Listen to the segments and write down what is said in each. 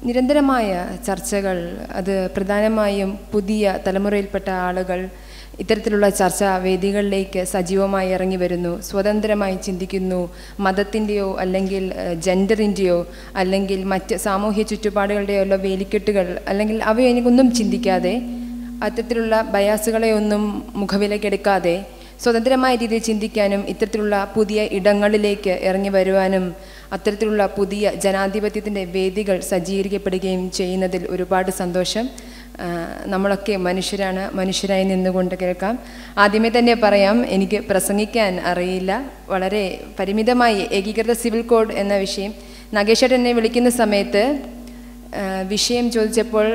നിരന്തരമായ ചർച്ചകൾ അത് പ്രധാനമായും പുതിയ തലമുറയിൽപ്പെട്ട ആളുകൾ ഇത്തരത്തിലുള്ള ചർച്ചാ വേദികളിലേക്ക് സജീവമായി ഇറങ്ങി വരുന്നു സ്വതന്ത്രമായി ചിന്തിക്കുന്നു മതത്തിൻ്റെയോ അല്ലെങ്കിൽ ജെൻഡറിൻ്റെയോ അല്ലെങ്കിൽ മറ്റ് സാമൂഹ്യ ചുറ്റുപാടുകളുടെയോ ഉള്ള വേലിക്കെട്ടുകൾ അല്ലെങ്കിൽ അവയൊന്നും ചിന്തിക്കാതെ അത്തരത്തിലുള്ള ബയാസുകളെ ഒന്നും മുഖവിലക്കെടുക്കാതെ സ്വതന്ത്രമായ രീതിയിൽ ചിന്തിക്കാനും ഇത്തരത്തിലുള്ള പുതിയ ഇടങ്ങളിലേക്ക് ഇറങ്ങി വരുവാനും അത്തരത്തിലുള്ള പുതിയ ജനാധിപത്യത്തിൻ്റെ വേദികൾ സജ്ജീകരിക്കപ്പെടുകയും ചെയ്യുന്നതിൽ ഒരുപാട് സന്തോഷം ആ, നമ്മളൊക്കെ മനുഷ്യരാണ് മനുഷ്യരായി നിന്നുകൊണ്ട് കേൾക്കാം ആദ്യമേ തന്നെ പറയാം എനിക്ക് പ്രസംഗിക്കാൻ അറിയില്ല വളരെ പരിമിതമായി ഏകീകൃത സിവിൽ കോഡ് എന്ന വിഷയം നഗേഷേട്ടൻ എന്നെ വിളിക്കുന്ന സമയത്ത് ആ, വിഷയം ചോദിച്ചപ്പോൾ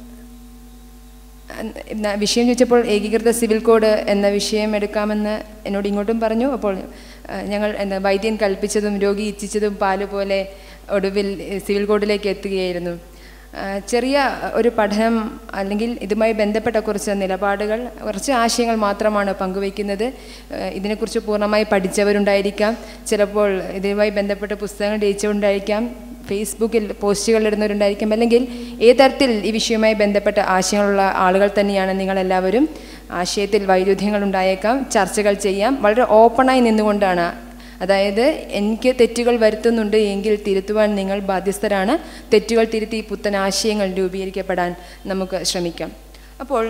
ന- വിഷയം ചോദിച്ചപ്പോൾ ഏകീകൃത സിവിൽ കോഡ് എന്ന വിഷയം എടുക്കാമെന്ന് എന്നോട് ഇങ്ങോട്ടും പറഞ്ഞു അപ്പോൾ ആ, ഞങ്ങൾ എന്താ വൈദ്യൻ കൽപ്പിച്ചതും രോഗി ഇച്ഛിച്ചതും പാല് പോലെ ഒടുവിൽ സിവിൽ കോഡിലേക്ക് എത്തുകയായിരുന്നു ആ, ചെറിയ ഒരു പഠനം അല്ലെങ്കിൽ ഇതുമായി ബന്ധപ്പെട്ട കുറച്ച് നിലപാടുകൾ കുറച്ച് ആശയങ്ങൾ മാത്രമാണ് പങ്കുവയ്ക്കുന്നത് ആ, ഇതിനെക്കുറിച്ച് പൂർണ്ണമായി പഠിച്ചവരുണ്ടായിരിക്കാം ചിലപ്പോൾ ഇതുമായി ബന്ധപ്പെട്ട പുസ്തകങ്ങൾ രചിച്ചവരുണ്ടായിരിക്കാം ഫേസ്ബുക്കിൽ പോസ്റ്റുകൾ ഇടുന്നവരുണ്ടായിരിക്കും അല്ലെങ്കിൽ ഏത് തരത്തിൽ ഈ വിഷയവുമായി ബന്ധപ്പെട്ട ആശയങ്ങളുള്ള ആളുകൾ തന്നെയാണ് നിങ്ങളെല്ലാവരും ആശയത്തിൽ വൈരുദ്ധ്യങ്ങൾ ഉണ്ടായേക്കാം ചർച്ചകൾ ചെയ്യാം വളരെ ഓപ്പണായി നിന്നുകൊണ്ടാണ് അതായത് എനിക്ക് തെറ്റുകൾ വരുത്തുന്നുണ്ട് എങ്കിൽ തിരുത്തുവാൻ നിങ്ങൾ ബാധ്യസ്ഥരാണ് തെറ്റുകൾ തിരുത്തി പുത്തൻ ആശയങ്ങൾ രൂപീകരിക്കപ്പെടാൻ നമുക്ക് ശ്രമിക്കാം അപ്പോൾ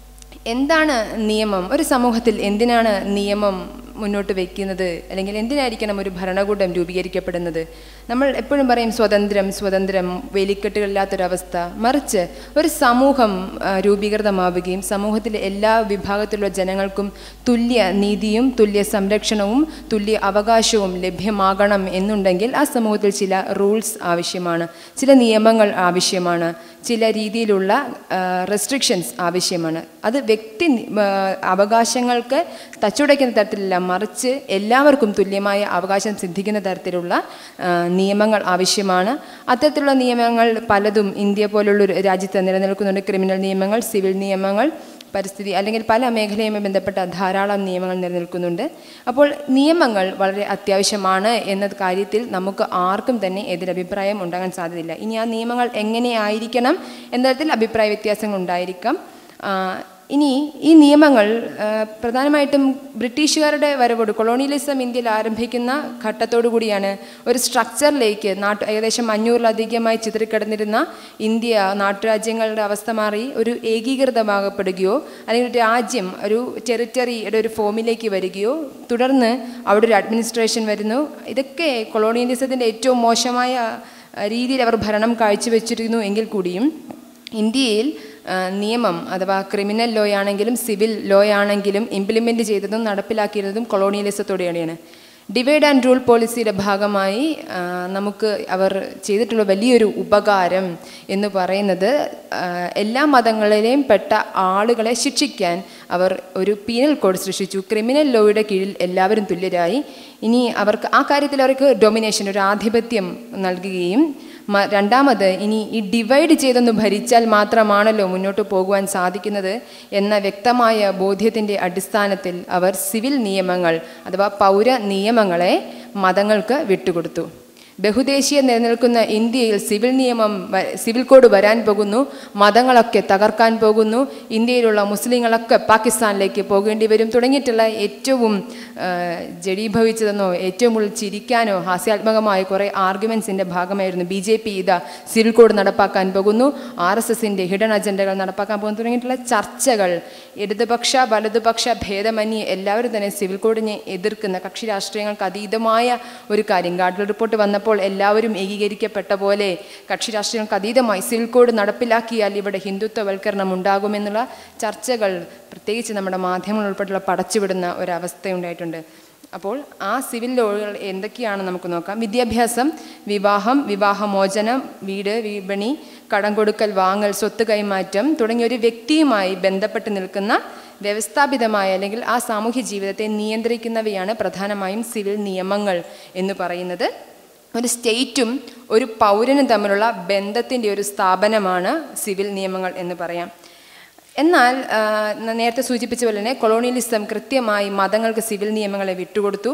എന്താണ് നിയമം ഒരു സമൂഹത്തിൽ എന്തിനാണ് നിയമം മുന്നോട്ട് വയ്ക്കുന്നത് അല്ലെങ്കിൽ എന്തിനായിരിക്കണം ഒരു ഭരണകൂടം രൂപീകരിക്കപ്പെടുന്നത് നമ്മൾ എപ്പോഴും പറയും സ്വതന്ത്രം സ്വതന്ത്രം വേലിക്കെട്ടുകളില്ലാത്തൊരവസ്ഥ മറിച്ച് ഒരു സമൂഹം ആ, രൂപീകൃതമാവുകയും സമൂഹത്തിലെ എല്ലാ വിഭാഗത്തിലുള്ള ജനങ്ങൾക്കും തുല്യ നീതിയും തുല്യ സംരക്ഷണവും തുല്യ അവകാശവും ലഭ്യമാകണം എന്നുണ്ടെങ്കിൽ ആ സമൂഹത്തിൽ ചില റൂൾസ് ആവശ്യമാണ് ചില നിയമങ്ങൾ ആവശ്യമാണ് ചില രീതിയിലുള്ള റെസ്ട്രിക്ഷൻസ് ആവശ്യമാണ് അത് വ്യക്തി നി- ആ, അവകാശങ്ങൾക്ക് തച്ചുടയ്ക്കുന്ന തരത്തിലല്ല മറിച്ച് എല്ലാവർക്കും തുല്യമായ അവകാശം സിദ്ധിക്കുന്ന തരത്തിലുള്ള ആ, നിയമങ്ങൾ ആവശ്യമാണ് അത്തരത്തിലുള്ള നിയമങ്ങൾ പലതും ഇന്ത്യ പോലുള്ള ഒരു രാജ്യത്ത് നിലനിൽക്കുന്നുണ്ട് ക്രിമിനൽ നിയമങ്ങൾ സിവിൽ നിയമങ്ങൾ പരിസ്ഥിതി അല്ലെങ്കിൽ പല മേഖലയുമായി ബന്ധപ്പെട്ട ധാരാളം നിയമങ്ങൾ നിലനിൽക്കുന്നുണ്ട് അപ്പോൾ നിയമങ്ങൾ വളരെ അത്യാവശ്യമാണ് എന്ന കാര്യത്തിൽ നമുക്ക് ആർക്കും തന്നെ എതിരഭിപ്രായം ഉണ്ടാകാൻ സാധ്യതയില്ല ഇനി ആ നിയമങ്ങൾ എങ്ങനെ ആയിരിക്കണം എന്ന തരത്തിൽ അഭിപ്രായ വ്യത്യാസങ്ങൾ ഉണ്ടായിരിക്കാം ആ, ഇനി ഈ നിയമങ്ങൾ ആ, പ്രധാനമായിട്ടും ബ്രിട്ടീഷുകാരുടെ വരവോട് കൊളോണിയലിസം ഇന്ത്യയിൽ ആരംഭിക്കുന്ന ഘട്ടത്തോടു കൂടിയാണ് ഒരു സ്ട്രക്ചറിലേക്ക് നാട്ടു ഏകദേശം അഞ്ഞൂറിലധികമായി ചിതറിക്കിടന്നിരുന്ന ഇന്ത്യ നാട്ടുരാജ്യങ്ങളുടെ അവസ്ഥ മാറി ഒരു ഏകീകൃതമാകപ്പെടുകയോ അല്ലെങ്കിൽ ഒരു രാജ്യം ഒരു ടെറിറ്ററിയുടെ ഒരു ഫോമിലേക്ക് വരികയോ തുടർന്ന് അവിടെ ഒരു അഡ്മിനിസ്ട്രേഷൻ വരുന്നു ഇതൊക്കെ കൊളോണിയലിസത്തിൻ്റെ ഏറ്റവും മോശമായ ആ, രീതിയിൽ അവർ ഭരണം കാഴ്ചവെച്ചിരുന്നു എങ്കിൽ കൂടിയും ഇന്ത്യയിൽ ആ, നിയമം അഥവാ ക്രിമിനൽ ലോ ആണെങ്കിലും സിവിൽ ലോ ആണെങ്കിലും ഇംപ്ലിമെൻ്റ് ചെയ്തതും നടപ്പിലാക്കിയതും കൊളോണിയലിസത്തോടെയാണ് ഡിവൈഡ് ആൻഡ് റൂൾ പോളിസിയുടെ ഭാഗമായി ആ, നമുക്ക് അവർ ചെയ്തിട്ടുള്ള വലിയൊരു ഉപകാരം എന്ന് പറയുന്നത് ആ, എല്ലാ മതങ്ങളിലെയും പെട്ട ആളുകളെ ശിക്ഷിക്കാൻ അവർ ഒരു പീനൽ കോഡ് സൃഷ്ടിച്ചു ക്രിമിനൽ ലോയുടെ കീഴിൽ എല്ലാവരും തുല്യരായി ഇനി അവർക്ക് ആ കാര്യത്തിൽ അവർക്ക് ഡൊമിനേഷൻ ഒരു ആധിപത്യം നൽകുകയും മ- രണ്ടാമത് ഇനി ഈ ഡിവൈഡ് ചെയ്തൊന്ന് ഭരിച്ചാൽ മാത്രമാണല്ലോ മുന്നോട്ട് പോകുവാൻ സാധിക്കുന്നത് എന്ന വ്യക്തമായ ബോധ്യത്തിൻ്റെ അടിസ്ഥാനത്തിൽ അവർ സിവിൽ നിയമങ്ങൾ അഥവാ പൗര നിയമങ്ങളെ മതങ്ങൾക്ക് വിട്ടുകൊടുത്തു ബഹുദേശീയ നിലനിൽക്കുന്ന ഇന്ത്യയിൽ സിവിൽ നിയമം വ- സിവിൽ കോഡ് വരാൻ പോകുന്നു മതങ്ങളൊക്കെ തകർക്കാൻ പോകുന്നു ഇന്ത്യയിലുള്ള മുസ്ലിങ്ങളൊക്കെ പാകിസ്ഥാനിലേക്ക് പോകേണ്ടി വരും തുടങ്ങിയിട്ടുള്ള ഏറ്റവും ആ, ജഡീഭവിച്ചതെന്നോ ഏറ്റവും കൂടുതൽ ചിരിക്കാനോ ഹാസ്യാത്മകമായ കുറേ ആർഗ്യുമെൻസിൻ്റെ ഭാഗമായിരുന്നു ബി ജെ പി ഇതാ സിവിൽ കോഡ് നടപ്പാക്കാൻ പോകുന്നു ആർ എസ് എസിൻ്റെ ഹിഡൻ അജണ്ടകൾ നടപ്പാക്കാൻ പോകുന്നു തുടങ്ങിയിട്ടുള്ള ചർച്ചകൾ ഇടതുപക്ഷ വലതുപക്ഷ ഭേദമന്യേ എല്ലാവരും തന്നെ സിവിൽ കോഡിനെ എതിർക്കുന്ന കക്ഷി രാഷ്ട്രീയങ്ങൾക്ക് അതീതമായ ഒരു കാര്യം ഗാഡ്വൽ റിപ്പോർട്ട് വന്നപ്പോൾ എല്ലാവരും ഏകീകരിക്കപ്പെട്ട പോലെ കക്ഷി രാഷ്ട്രീയങ്ങൾക്ക് അതീതമായി സിവിൽ കോഡ് നടപ്പിലാക്കിയാൽ ഇവിടെ ഹിന്ദുത്വവൽക്കരണം ഉണ്ടാകുമെന്നുള്ള ചർച്ചകൾ പ്രത്യേകിച്ച് നമ്മുടെ മാധ്യമങ്ങൾ ഉൾപ്പെടെയുള്ള പടച്ചുവിടുന്ന ഒരവസ്ഥയുണ്ടായിട്ടുണ്ട് അപ്പോൾ ആ സിവിൽ ലോകൾ എന്തൊക്കെയാണ് നമുക്ക് നോക്കാം വിദ്യാഭ്യാസം വിവാഹം വിവാഹമോചനം വീട് വിപണി കടം കൊടുക്കൽ വാങ്ങൽ സ്വത്ത് കൈമാറ്റം തുടങ്ങിയ ഒരു വ്യക്തിയുമായി ബന്ധപ്പെട്ട് നിൽക്കുന്ന വ്യവസ്ഥാപിതമായ അല്ലെങ്കിൽ ആ സാമൂഹ്യ ജീവിതത്തെ നിയന്ത്രിക്കുന്നവയാണ് പ്രധാനമായും സിവിൽ നിയമങ്ങൾ എന്ന് പറയുന്നത് ഒരു സ്റ്റേറ്റും ഒരു പൗരനും തമ്മിലുള്ള ബന്ധത്തിൻ്റെ ഒരു സ്ഥാപനമാണ് സിവിൽ നിയമങ്ങൾ എന്ന് പറയാം എന്നാൽ ആ, ന- നേരത്തെ സൂചിപ്പിച്ച പോലെ തന്നെ കൊളോണിയലിസം കൃത്യമായി മതങ്ങൾക്ക് സിവിൽ നിയമങ്ങളെ വിട്ടുകൊടുത്തു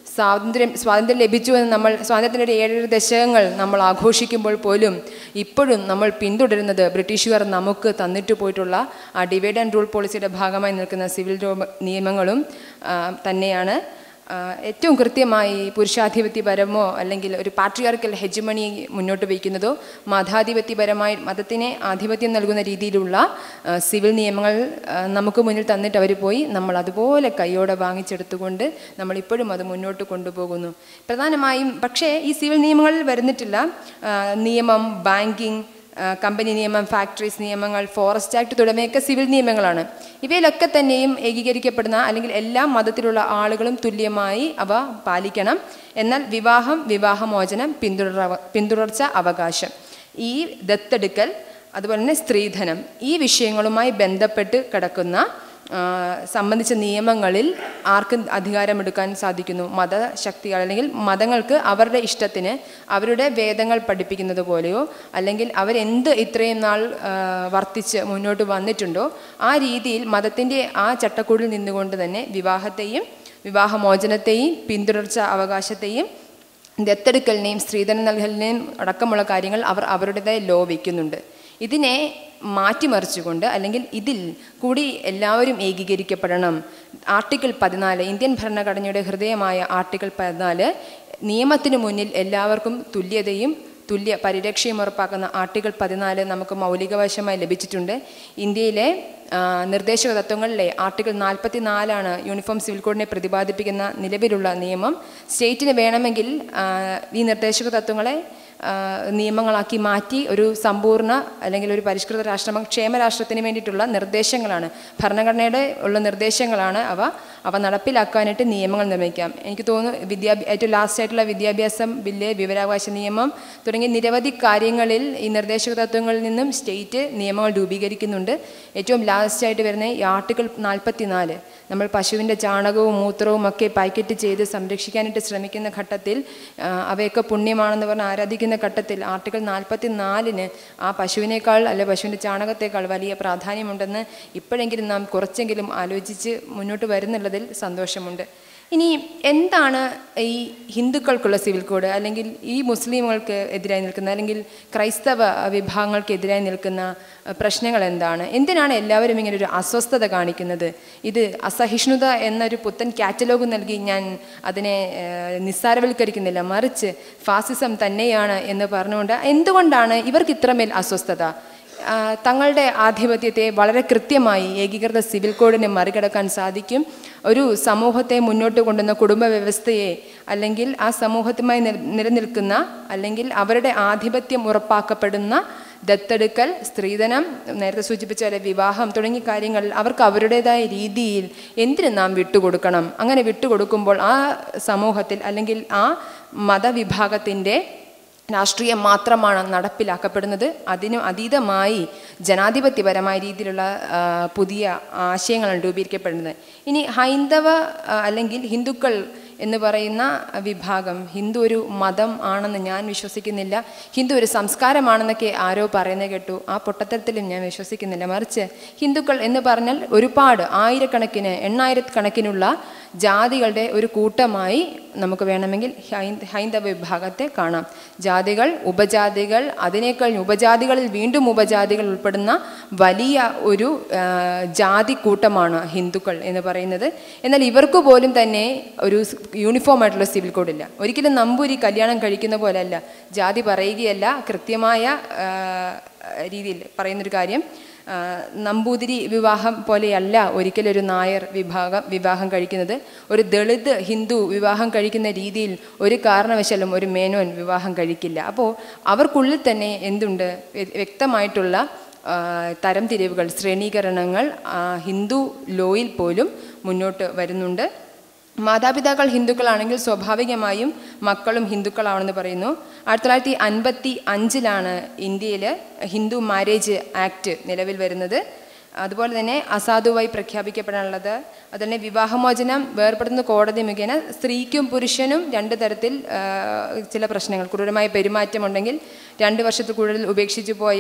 സ്വാതന്ത്ര്യം സ്വാതന്ത്ര്യം ലഭിച്ചു എന്ന് നമ്മൾ സ്വാതന്ത്ര്യത്തിൻ്റെ ഒരു ഏഴര ദശകങ്ങൾ നമ്മൾ ആഘോഷിക്കുമ്പോൾ പോലും ഇപ്പോഴും നമ്മൾ പിന്തുടരുന്നത് ബ്രിട്ടീഷുകാർ നമുക്ക് തന്നിട്ട് പോയിട്ടുള്ള ആ ഡിവൈഡ് ആൻഡ് റൂൾ പോളിസിയുടെ ഭാഗമായി നിൽക്കുന്ന സിവിൽ രോ- നിയമങ്ങളും ആ, തന്നെയാണ് ആ, ഏറ്റവും കൃത്യമായി പുരുഷാധിപത്യപരമോ അല്ലെങ്കിൽ ഒരു പാട്രിയാർക്കൽ ഹെജമണി മുന്നോട്ട് വയ്ക്കുന്നതോ മതാധിപത്യപരമായി മതത്തിനെ ആധിപത്യം നൽകുന്ന രീതിയിലുള്ള ആ, സിവിൽ നിയമങ്ങൾ ആ, നമുക്ക് മുന്നിൽ തന്നിട്ട് അവർ പോയി നമ്മൾ അതുപോലെ കൈയോടെ വാങ്ങിച്ചെടുത്തുകൊണ്ട് നമ്മൾ ഇപ്പോഴും അത് മുന്നോട്ട് കൊണ്ടുപോകുന്നു പ്രധാനമായും പക്ഷേ ഈ സിവിൽ നിയമങ്ങളിൽ വരുന്നിട്ടില്ല ആ, നിയമം ബാങ്കിങ് ആ, കമ്പനി നിയമം ഫാക്ടറീസ് നിയമങ്ങൾ ഫോറസ്റ്റ് ആക്ട് തുടങ്ങിയൊക്കെ സിവിൽ നിയമങ്ങളാണ് ഇവയിലൊക്കെ തന്നെയും ഏകീകരിക്കപ്പെടുന്ന അല്ലെങ്കിൽ എല്ലാ മതത്തിലുള്ള ആളുകളും തുല്യമായി അവ പാലിക്കണം എന്നാൽ വിവാഹം വിവാഹമോചനം പിന്തുടർ പിന്തുടർച്ച അവകാശം ഈ ദത്തെടുക്കൽ അതുപോലെ തന്നെ സ്ത്രീധനം ഈ വിഷയങ്ങളുമായി ബന്ധപ്പെട്ട് കിടക്കുന്ന ആ, സംബന്ധിച്ച നിയമങ്ങളിൽ ആർക്കും അധികാരമെടുക്കാൻ സാധിക്കുന്നു മതശക്തികൾ അല്ലെങ്കിൽ മതങ്ങൾക്ക് അവരുടെ ഇഷ്ടത്തിന് അവരുടെ വേദങ്ങൾ പഠിപ്പിക്കുന്നത് പോലെയോ അല്ലെങ്കിൽ അവരെന്ത് ഇത്രയും നാൾ ആ, വർത്തിച്ച് മുന്നോട്ട് വന്നിട്ടുണ്ടോ ആ രീതിയിൽ മതത്തിൻ്റെ ആ ചട്ടക്കൂടിൽ നിന്നുകൊണ്ട് തന്നെ വിവാഹത്തെയും വിവാഹമോചനത്തെയും പിന്തുടർച്ച അവകാശത്തെയും ദത്തെടുക്കലിനെയും സ്ത്രീധനം നൽകലിനെയും അടക്കമുള്ള കാര്യങ്ങൾ അവർ അവരുടേതായ ലോ വയ്ക്കുന്നുണ്ട് ഇതിനെ മാറ്റിമറിച്ചുകൊണ്ട് അല്ലെങ്കിൽ ഇതിൽ കൂടി എല്ലാവരും ഏകീകരിക്കപ്പെടണം ആർട്ടിക്കിൾ പതിനാല് ഇന്ത്യൻ ഭരണഘടനയുടെ ഹൃദയമായ ആർട്ടിക്കിൾ പതിനാല് നിയമത്തിന് മുന്നിൽ എല്ലാവർക്കും തുല്യതയും തുല്യ പരിരക്ഷയും ഉറപ്പാക്കുന്ന ആർട്ടിക്കിൾ പതിനാല് നമുക്ക് മൗലികവശമായി ലഭിച്ചിട്ടുണ്ട് ഇന്ത്യയിലെ ആ, നിർദ്ദേശക തത്വങ്ങളിലെ ആർട്ടിക്കിൾ നാൽപ്പത്തി നാലാണ് യൂണിഫോം സിവിൽ കോഡിനെ പ്രതിപാദിപ്പിക്കുന്ന നിലവിലുള്ള നിയമം സ്റ്റേറ്റിന് വേണമെങ്കിൽ ആ, ഈ നിർദ്ദേശക തത്വങ്ങളെ ആ, നിയമങ്ങളാക്കി മാറ്റി ഒരു സമ്പൂർണ്ണ അല്ലെങ്കിൽ ഒരു പരിഷ്കൃത രാഷ്ട്രം ക്ഷേമരാഷ്ട്രത്തിന് വേണ്ടിയിട്ടുള്ള നിർദ്ദേശങ്ങളാണ് ഭരണഘടനയുടെ ഉള്ള നിർദ്ദേശങ്ങളാണ് അവ അവ നടപ്പിലാക്കാനായിട്ട് നിയമങ്ങൾ നിർമ്മിക്കാം എനിക്ക് തോന്നുന്നു വിദ്യാഭ്യാ ഏറ്റവും ലാസ്റ്റ് ആയിട്ടുള്ള വിദ്യാഭ്യാസം ബില്ല് വിവരാവകാശ നിയമം തുടങ്ങിയ നിരവധി കാര്യങ്ങളിൽ ഈ നിർദ്ദേശക തത്വങ്ങളിൽ നിന്നും സ്റ്റേറ്റ് നിയമങ്ങൾ രൂപീകരിക്കുന്നുണ്ട് ഏറ്റവും ലാസ്റ്റ് ആയിട്ട് വരുന്ന ഈ ആർട്ടിക്കിൾ നാൽപ്പത്തി നാല് നമ്മൾ പശുവിൻ്റെ ചാണകവും മൂത്രവും ഒക്കെ പാക്കറ്റ് ചെയ്ത് സംരക്ഷിക്കാനായിട്ട് ശ്രമിക്കുന്ന ഘട്ടത്തിൽ ആ, അവയൊക്കെ പുണ്യമാണെന്ന് പറഞ്ഞ് ആരാധിക്കുന്ന ഘട്ടത്തിൽ ആർട്ടിക്കിൾ നാൽപ്പത്തി നാലിന് ആ പശുവിനേക്കാൾ അല്ലെ പശുവിൻ്റെ ചാണകത്തേക്കാൾ വലിയ പ്രാധാന്യമുണ്ടെന്ന് ഇപ്പോഴെങ്കിലും നാം കുറച്ചെങ്കിലും ആലോചിച്ച് മുന്നോട്ട് വരുന്നുള്ളതിൽ സന്തോഷമുണ്ട് ഇനി എന്താണ് ഈ ഹിന്ദുക്കൾക്കുള്ള സിവിൽ കോഡ് അല്ലെങ്കിൽ ഈ മുസ്ലിമുകൾക്ക് എതിരായി നിൽക്കുന്ന അല്ലെങ്കിൽ ക്രൈസ്തവ വിഭാഗങ്ങൾക്ക് എതിരായി നിൽക്കുന്ന അഹ്, പ്രശ്നങ്ങൾ എന്താണ് എന്തിനാണ് എല്ലാവരും ഇങ്ങനെ ഒരു അസ്വസ്ഥത കാണിക്കുന്നത് ഇത് അസഹിഷ്ണുത എന്നൊരു പുത്തൻ കാറ്റലോഗ് നൽകി ഞാൻ അതിനെ ഏഹ്, നിസ്സാരവൽക്കരിക്കുന്നില്ല മറിച്ച് ഫാസിസം തന്നെയാണ് എന്ന് പറഞ്ഞുകൊണ്ട് എന്തുകൊണ്ടാണ് ഇവർക്ക് ഇത്രമേൽ അസ്വസ്ഥത ആ, തങ്ങളുടെ ആധിപത്യത്തെ വളരെ കൃത്യമായി ഏകീകൃത സിവിൽ കോഡിനെ മറികടക്കാൻ സാധിക്കും ഒരു സമൂഹത്തെ മുന്നോട്ട് കൊണ്ടുവന്ന കുടുംബ വ്യവസ്ഥയെ അല്ലെങ്കിൽ ആ സമൂഹത്തുമായി നില- നിലനിൽക്കുന്ന അല്ലെങ്കിൽ അവരുടെ ആധിപത്യം ഉറപ്പാക്കപ്പെടുന്ന ദത്തെടുക്കൽ സ്ത്രീധനം നേരത്തെ സൂചിപ്പിച്ച പോലെ വിവാഹം തുടങ്ങിയ കാര്യങ്ങൾ അവർക്ക് അവരുടേതായ രീതിയിൽ എന്തിന് നാം വിട്ടുകൊടുക്കണം അങ്ങനെ വിട്ടുകൊടുക്കുമ്പോൾ ആ സമൂഹത്തിൽ അല്ലെങ്കിൽ ആ മതവിഭാഗത്തിൻ്റെ രാഷ്ട്രീയം മാത്രമാണ് നടപ്പിലാക്കപ്പെടുന്നത് അതിനും അതീതമായി ജനാധിപത്യപരമായ രീതിയിലുള്ള ആ, പുതിയ ആശയങ്ങളാണ് രൂപീകരിക്കപ്പെടുന്നത് ഇനി ഹൈന്ദവ ആ, അല്ലെങ്കിൽ ഹിന്ദുക്കൾ എന്ന് പറയുന്ന വിഭാഗം ഹിന്ദു ഒരു മതം ആണെന്ന് ഞാൻ വിശ്വസിക്കുന്നില്ല ഹിന്ദു ഒരു സംസ്കാരമാണെന്നൊക്കെ ആരോ പറയുന്നത് കേട്ടു ആ പൊട്ടത്തരത്തിലും ഞാൻ വിശ്വസിക്കുന്നില്ല മറിച്ച് ഹിന്ദുക്കൾ എന്ന് പറഞ്ഞാൽ ഒരുപാട് ആയിരക്കണക്കിന് എണ്ണായിരക്കണക്കിനുള്ള ജാതികളുടെ ഒരു കൂട്ടമായി നമുക്ക് വേണമെങ്കിൽ ഹൈ- ഹൈന്ദവ വിഭാഗത്തെ കാണാം ജാതികൾ ഉപജാതികൾ അതിനേക്കാൾ ഉപജാതികളിൽ വീണ്ടും ഉപജാതികൾ ഉൾപ്പെടുന്ന വലിയ ഒരു ആ, ജാതി കൂട്ടമാണ് ഹിന്ദുക്കൾ എന്ന് പറയുന്നത് എന്നാൽ ഇവർക്ക് പോലും തന്നെ ഒരു സ് യൂണിഫോം ആയിട്ടുള്ള സിവിൽ കോഡില്ല ഒരിക്കലും നമ്പൂരി കല്യാണം കഴിക്കുന്ന പോലെയല്ല ജാതി പറയുകയല്ല കൃത്യമായ ആ, രീതിയിൽ പറയുന്നൊരു കാര്യം ആ, നമ്പൂതിരി വിവാഹം പോലെയല്ല ഒരിക്കലും ഒരു നായർ വിഭാഗം വിവാഹം കഴിക്കുന്നത് ഒരു ദളിത് ഹിന്ദു വിവാഹം കഴിക്കുന്ന രീതിയിൽ ഒരു കാരണവശാലും ഒരു മേനോൻ വിവാഹം കഴിക്കില്ല അപ്പോൾ അവർക്കുള്ളിൽ തന്നെ എന്തുണ്ട് വ്യ- വ്യക്തമായിട്ടുള്ള ആ, തരംതിരിവുകൾ ശ്രേണീകരണങ്ങൾ ആ, ഹിന്ദു ലോയിൽ പോലും മുന്നോട്ട് വരുന്നുണ്ട് മാതാപിതാക്കൾ ഹിന്ദുക്കളാണെങ്കിൽ സ്വാഭാവികമായും മക്കളും ഹിന്ദുക്കളാണെന്ന് പറയുന്നു ആയിരത്തി തൊള്ളായിരത്തി അൻപത്തി അഞ്ചിലാണ് ഇന്ത്യയിൽ ഹിന്ദു മാരേജ് ആക്ട് നിലവിൽ വരുന്നത് അതുപോലെ തന്നെ അസാധുവായി പ്രഖ്യാപിക്കപ്പെടാനുള്ളത് അതുതന്നെ വിവാഹമോചനം വേർപെടുന്ന കോടതി മുഖേന സ്ത്രീക്കും പുരുഷനും രണ്ട് തരത്തിൽ ആ, ചില പ്രശ്നങ്ങൾ ക്രൂരമായ പെരുമാറ്റമുണ്ടെങ്കിൽ രണ്ട് വർഷത്തിൽ കൂടുതൽ ഉപേക്ഷിച്ചു പോയാൽ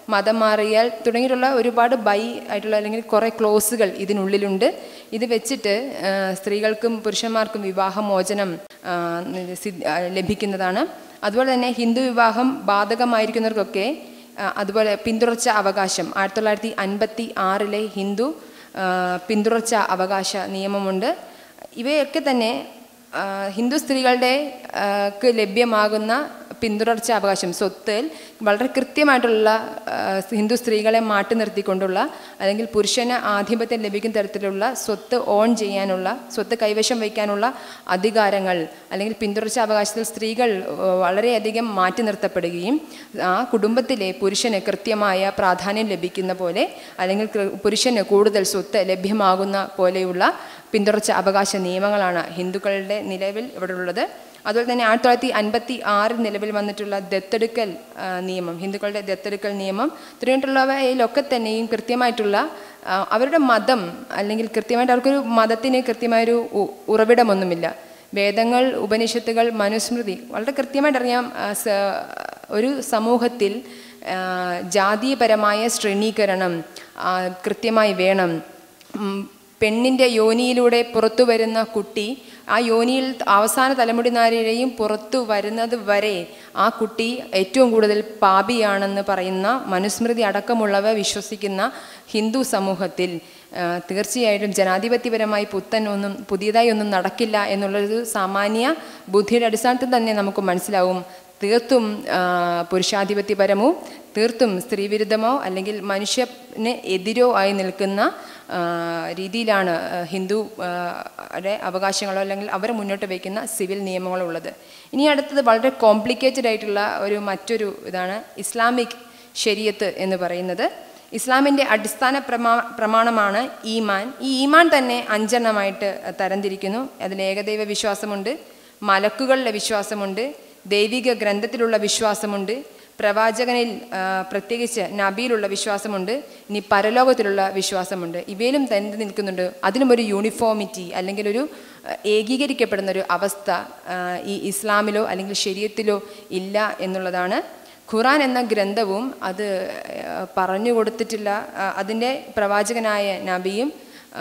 മതം മാറിയാൽ തുടങ്ങിയിട്ടുള്ള ഒരുപാട് ബൈ ആയിട്ടുള്ള അല്ലെങ്കിൽ കുറേ ക്ലോസുകൾ ഇതിനുള്ളിലുണ്ട് ഇത് വെച്ചിട്ട് ആ, സ്ത്രീകൾക്കും പുരുഷന്മാർക്കും വിവാഹമോചനം ആ, സിദ്ധ- ആ, ലഭിക്കുന്നതാണ് അതുപോലെ തന്നെ ഹിന്ദു വിവാഹം ബാധകമായിരിക്കുന്നവർക്കൊക്കെ ആ, അതുപോലെ പിന്തുടർച്ച അവകാശം ആയിരത്തി തൊള്ളായിരത്തി അൻപത്തി ആറിലെ ഹിന്ദു ആ, പിന്തുടർച്ച അവകാശ നിയമമുണ്ട് ഇവയൊക്കെ തന്നെ ആ, ഹിന്ദു സ്ത്രീകളുടെ ആ, ക്ക് ലഭ്യമാകുന്ന പിന്തുടർച്ച അവകാശം സ്വത്തിൽ വളരെ കൃത്യമായിട്ടുള്ള ആ, ഹിന്ദു സ്ത്രീകളെ മാറ്റി നിർത്തിക്കൊണ്ടുള്ള അല്ലെങ്കിൽ പുരുഷന് ആധിപത്യം ലഭിക്കുന്ന തരത്തിലുള്ള സ്വത്ത് ഓൺ ചെയ്യാനുള്ള സ്വത്ത് കൈവശം വയ്ക്കാനുള്ള അധികാരങ്ങൾ അല്ലെങ്കിൽ പിന്തുടർച്ച അവകാശത്തിൽ സ്ത്രീകൾ ആ, വളരെയധികം മാറ്റി നിർത്തപ്പെടുകയും ആ കുടുംബത്തിലെ പുരുഷന് കൃത്യമായ പ്രാധാന്യം ലഭിക്കുന്ന പോലെ അല്ലെങ്കിൽ കൃ- പുരുഷന് കൂടുതൽ സ്വത്ത് ലഭ്യമാകുന്ന പോലെയുള്ള പിന്തുടർച്ച അവകാശ നിയമങ്ങളാണ് ഹിന്ദുക്കളുടെ നിലവിൽ ഇവിടെ ഉള്ളത് അതുപോലെ തന്നെ ആയിരത്തി തൊള്ളായിരത്തി അൻപത്തി ആറിൽ നിലവിൽ വന്നിട്ടുള്ള ദത്തെടുക്കൽ ആ, നിയമം ഹിന്ദുക്കളുടെ ദത്തെടുക്കൽ നിയമം തുടങ്ങിയിട്ടുള്ളവയിലൊക്കെ തന്നെയും കൃത്യമായിട്ടുള്ള ആ, അവരുടെ മതം അല്ലെങ്കിൽ കൃത്യമായിട്ട് അവർക്കൊരു മതത്തിന് കൃത്യമായൊരു ഉ- ഉറവിടമൊന്നുമില്ല വേദങ്ങൾ ഉപനിഷത്തുകൾ മനുസ്മൃതി വളരെ കൃത്യമായിട്ട് അറിയാം ആ, സ- ഒരു സമൂഹത്തിൽ ആ, ജാതീയപരമായ ശ്രേണീകരണം ആ, കൃത്യമായി വേണം ഉം, പെണ്ണിൻ്റെ യോനിയിലൂടെ പുറത്തു വരുന്ന കുട്ടി ആ യോനിയിൽ അവസാന തലമുടി നാരിഴയും പുറത്തു വരുന്നത് വരെ ആ കുട്ടി ഏറ്റവും കൂടുതൽ പാപിയാണെന്ന് പറയുന്ന മനുസ്മൃതി അടക്കമുള്ളവ വിശ്വസിക്കുന്ന ഹിന്ദു സമൂഹത്തിൽ ആ, തീർച്ചയായിട്ടും ജനാധിപത്യപരമായി പുത്തൻ ഒന്നും പുതിയതായി ഒന്നും നടക്കില്ല എന്നുള്ളൊരു സാമാന്യ ബുദ്ധിയുടെ അടിസ്ഥാനത്തിൽ തന്നെ നമുക്ക് മനസ്സിലാവും തീർത്തും ആ, പുരുഷാധിപത്യപരമോ തീർത്തും സ്ത്രീവിരുദ്ധമോ അല്ലെങ്കിൽ മനുഷ്യന് എതിരോ ആയി നിൽക്കുന്ന ആ, രീതിയിലാണ് ആ, ഹിന്ദു ആ, ടെ അവകാശങ്ങളോ അല്ലെങ്കിൽ അവർ മുന്നോട്ട് വയ്ക്കുന്ന സിവിൽ നിയമങ്ങളോ ഉള്ളത് ഇനി അടുത്തത് വളരെ കോംപ്ലിക്കേറ്റഡ് ആയിട്ടുള്ള ഒരു മറ്റൊരു ഇതാണ് ഇസ്ലാമിക് ശരീയത്ത് എന്ന് പറയുന്നത് ഇസ്ലാമിൻ്റെ അടിസ്ഥാന പ്രമാ പ്രമാണമാണ് ഈമാൻ ഈ ഈമാൻ തന്നെ അഞ്ചെണ്ണമായിട്ട് തരംതിരിക്കുന്നു അതിൽ ഏകദൈവ വിശ്വാസമുണ്ട് മലക്കുകളിലെ വിശ്വാസമുണ്ട് ദൈവിക ഗ്രന്ഥത്തിലുള്ള വിശ്വാസമുണ്ട് പ്രവാചകനിൽ ആ, പ്രത്യേകിച്ച് നബിയിലുള്ള വിശ്വാസമുണ്ട് ഇനി പരലോകത്തിലുള്ള വിശ്വാസമുണ്ട് ഇവയിലും തന്നെ നിൽക്കുന്നുണ്ട് അതിനും ഒരു യൂണിഫോമിറ്റി അല്ലെങ്കിൽ ഒരു ആ, ഏകീകരിക്കപ്പെടുന്ന ഒരു അവസ്ഥ ആ, ഈ ഇസ്ലാമിലോ അല്ലെങ്കിൽ ശരീരത്തിലോ ഇല്ല എന്നുള്ളതാണ് ഖുറാൻ എന്ന ഗ്രന്ഥവും അത് ആ, പറഞ്ഞു കൊടുത്തിട്ടില്ല ആ, അതിൻ്റെ പ്രവാചകനായ നബിയും ആ,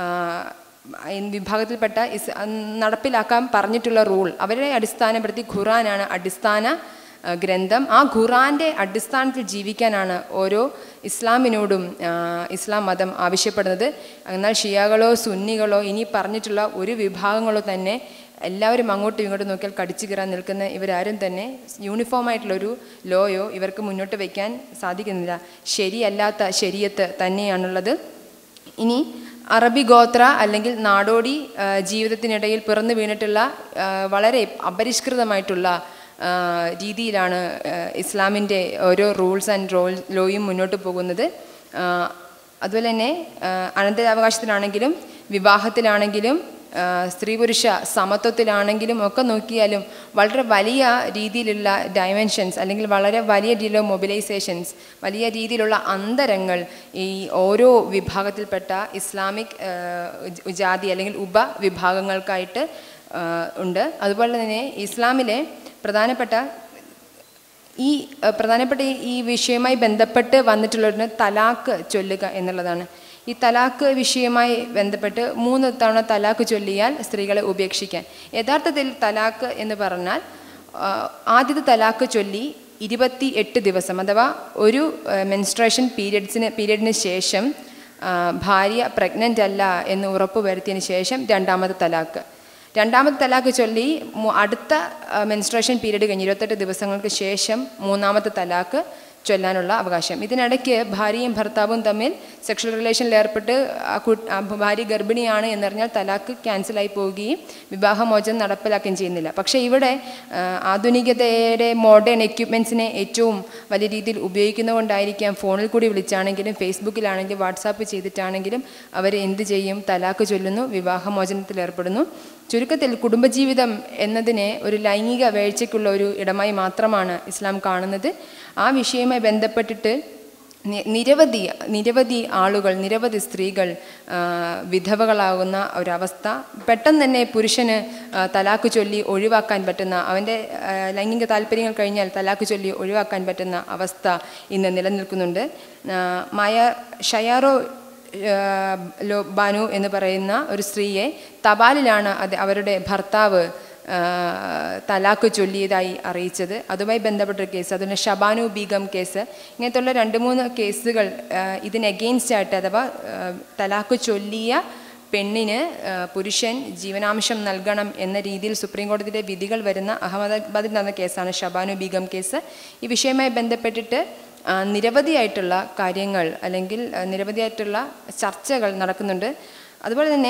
ഈ വിഭാഗത്തിൽപ്പെട്ട ഇസ് നടപ്പിലാക്കാൻ പറഞ്ഞിട്ടുള്ള റൂൾ അവരെ അടിസ്ഥാനപ്പെടുത്തി ഖുറാനാണ് അടിസ്ഥാന ആ, ഗ്രന്ഥം ആ ഖുറാൻ്റെ അടിസ്ഥാനത്തിൽ ജീവിക്കാനാണ് ഓരോ ഇസ്ലാമിനോടും ആ, ഇസ്ലാം മതം ആവശ്യപ്പെടുന്നത് എന്നാൽ ഷിയാകളോ സുന്നികളോ ഇനി പറഞ്ഞിട്ടുള്ള ഒരു വിഭാഗങ്ങളോ തന്നെ എല്ലാവരും അങ്ങോട്ടും ഇങ്ങോട്ടും നോക്കിയാൽ കടിച്ചു കയറാൻ നിൽക്കുന്ന ഇവരാരും തന്നെ യൂണിഫോം ആയിട്ടുള്ളൊരു ലോയോ ഇവർക്ക് മുന്നോട്ട് വയ്ക്കാൻ സാധിക്കുന്നില്ല ശരിയല്ലാത്ത ശരീരത്ത് തന്നെയാണുള്ളത് ഇനി അറബി ഗോത്ര അല്ലെങ്കിൽ നാടോടി ആ, ജീവിതത്തിനിടയിൽ പിറന്നു വീണിട്ടുള്ള ആ, വളരെ അപരിഷ്കൃതമായിട്ടുള്ള ആ, രീതിയിലാണ് ആ, ഇസ്ലാമിൻ്റെ ഓരോ റൂൾസ് ആൻഡ് റോൾ ലോയും മുന്നോട്ട് പോകുന്നത് ആ, അതുപോലെ തന്നെ ആ, അനന്തരാവകാശത്തിലാണെങ്കിലും വിവാഹത്തിലാണെങ്കിലും ആ, സ്ത്രീ പുരുഷ സമത്വത്തിലാണെങ്കിലും ഒക്കെ നോക്കിയാലും വളരെ വലിയ രീതിയിലുള്ള ഡയമെൻഷൻസ് അല്ലെങ്കിൽ വളരെ വലിയ രീതിയിലുള്ള മൊബിലൈസേഷൻസ് വലിയ രീതിയിലുള്ള അന്തരങ്ങൾ ഈ ഓരോ വിഭാഗത്തിൽപ്പെട്ട ഇസ്ലാമിക് ആ, ജ- ജാതി അല്ലെങ്കിൽ ഉപവിഭാഗങ്ങൾക്കായിട്ട് ആ, ഉണ്ട് അതുപോലെ തന്നെ ഇസ്ലാമിലെ പ്രധാനപ്പെട്ട ഈ അഹ്, പ്രധാനപ്പെട്ട ഈ- ഈ വിഷയവുമായി ബന്ധപ്പെട്ട് വന്നിട്ടുള്ളൊരു തലാക്ക് ചൊല്ലുക എന്നുള്ളതാണ് ഈ തലാക്ക് വിഷയവുമായി ബന്ധപ്പെട്ട് മൂന്ന് തവണ തലാക്ക് ചൊല്ലിയാൽ സ്ത്രീകളെ ഉപേക്ഷിക്കാൻ യഥാർത്ഥത്തിൽ തലാക്ക് എന്ന് പറഞ്ഞാൽ ആഹ്, ആദ്യത്തെ തലാക്ക് ചൊല്ലി ഇരുപത്തി എട്ട് ദിവസം അഥവാ ഒരു മെൻസ്ട്രേഷൻ പീരിയഡ്സിന് പീരിയഡിന് ശേഷം ആഹ്, ഭാര്യ പ്രഗ്നൻ്റ് അല്ല എന്ന് ഉറപ്പ് വരുത്തിയതിന് ശേഷം രണ്ടാമത്തെ തലാക്ക് രണ്ടാമത്തെ തലാക്ക് ചൊല്ലി മു- അടുത്ത മെൻസ്ട്രേഷൻ പീരീഡ് കഴിഞ്ഞ് ഇരുപത്തെട്ട് ദിവസങ്ങൾക്ക് ശേഷം മൂന്നാമത്തെ തലാക്ക് ചൊല്ലാനുള്ള അവകാശം ഇതിനിടയ്ക്ക് ഭാര്യയും ഭർത്താവും തമ്മിൽ സെക്ഷൽ റിലേഷനിൽ ഏർപ്പെട്ട് ആ കു- ആ ഭാര്യ ഗർഭിണിയാണ് എന്നറിഞ്ഞാൽ തലാക്ക് ക്യാൻസലായി പോവുകയും വിവാഹമോചനം നടപ്പിലാക്കുകയും ചെയ്യുന്നില്ല പക്ഷേ ഇവിടെ ആ, ആധുനികതയുടെ മോഡേൺ എക്യുപ്മെൻസിനെ ഏറ്റവും വലിയ രീതിയിൽ ഉപയോഗിക്കുന്നതുകൊണ്ടായിരിക്കാം ഫോണിൽ കൂടി വിളിച്ചാണെങ്കിലും ഫേസ്ബുക്കിലാണെങ്കിലും വാട്സാപ്പ് ചെയ്തിട്ടാണെങ്കിലും അവർ എന്ത് ചെയ്യും തലാക്ക് ചൊല്ലുന്നു വിവാഹമോചനത്തിൽ ഏർപ്പെടുന്നു ചുരുക്കത്തിൽ കുടുംബജീവിതം എന്നതിനെ ഒരു ലൈംഗിക വീഴ്ചയ്ക്കുള്ള ഒരു ഇടമായി മാത്രമാണ് ഇസ്ലാം കാണുന്നത് ആ വിഷയവുമായി ബന്ധപ്പെട്ടിട്ട് നി- നിരവധി നിരവധി ആളുകൾ നിരവധി സ്ത്രീകൾ ആ, വിധവകളാകുന്ന ഒരവസ്ഥ പെട്ടെന്ന് തന്നെ പുരുഷന് ആ, തലാക്ക് ചൊല്ലി ഒഴിവാക്കാൻ പറ്റുന്ന അവൻ്റെ ആ, ലൈംഗിക താല്പര്യങ്ങൾ കഴിഞ്ഞാൽ തലാക്ക് ചൊല്ലി ഒഴിവാക്കാൻ പറ്റുന്ന അവസ്ഥ ഇന്ന് നിലനിൽക്കുന്നുണ്ട് ആ, മായ ഷയാറോ ആ, ലോ ബാനു എന്ന് പറയുന്ന ഒരു സ്ത്രീയെ തപാലിലാണ് അത് അവരുടെ ഭർത്താവ് ആ, തലാക്ക് ചൊല്ലിയതായി അറിയിച്ചത് അതുമായി ബന്ധപ്പെട്ടൊരു കേസ് അതുപോലെ ഷബാനു ബീഗം കേസ് ഇങ്ങനത്തുള്ള രണ്ട് മൂന്ന് കേസുകൾ ആ, ഇതിന് എഗെയിൻസ്റ്റ് ആയിട്ട് അഥവാ ആ, തലാക്ക് ചൊല്ലിയ പെണ്ണിന് ആ, പുരുഷൻ ജീവനാംശം നൽകണം എന്ന രീതിയിൽ സുപ്രീം കോടതിയുടെ വിധികൾ വരുന്ന അഹമ്മദാബാദിൽ നടന്ന കേസാണ് ഷബാനു ബീഗം കേസ് ഈ വിഷയവുമായി ബന്ധപ്പെട്ടിട്ട് ആ, നിരവധിയായിട്ടുള്ള കാര്യങ്ങൾ അല്ലെങ്കിൽ ആ, നിരവധിയായിട്ടുള്ള ചർച്ചകൾ നടക്കുന്നുണ്ട് അതുപോലെ തന്നെ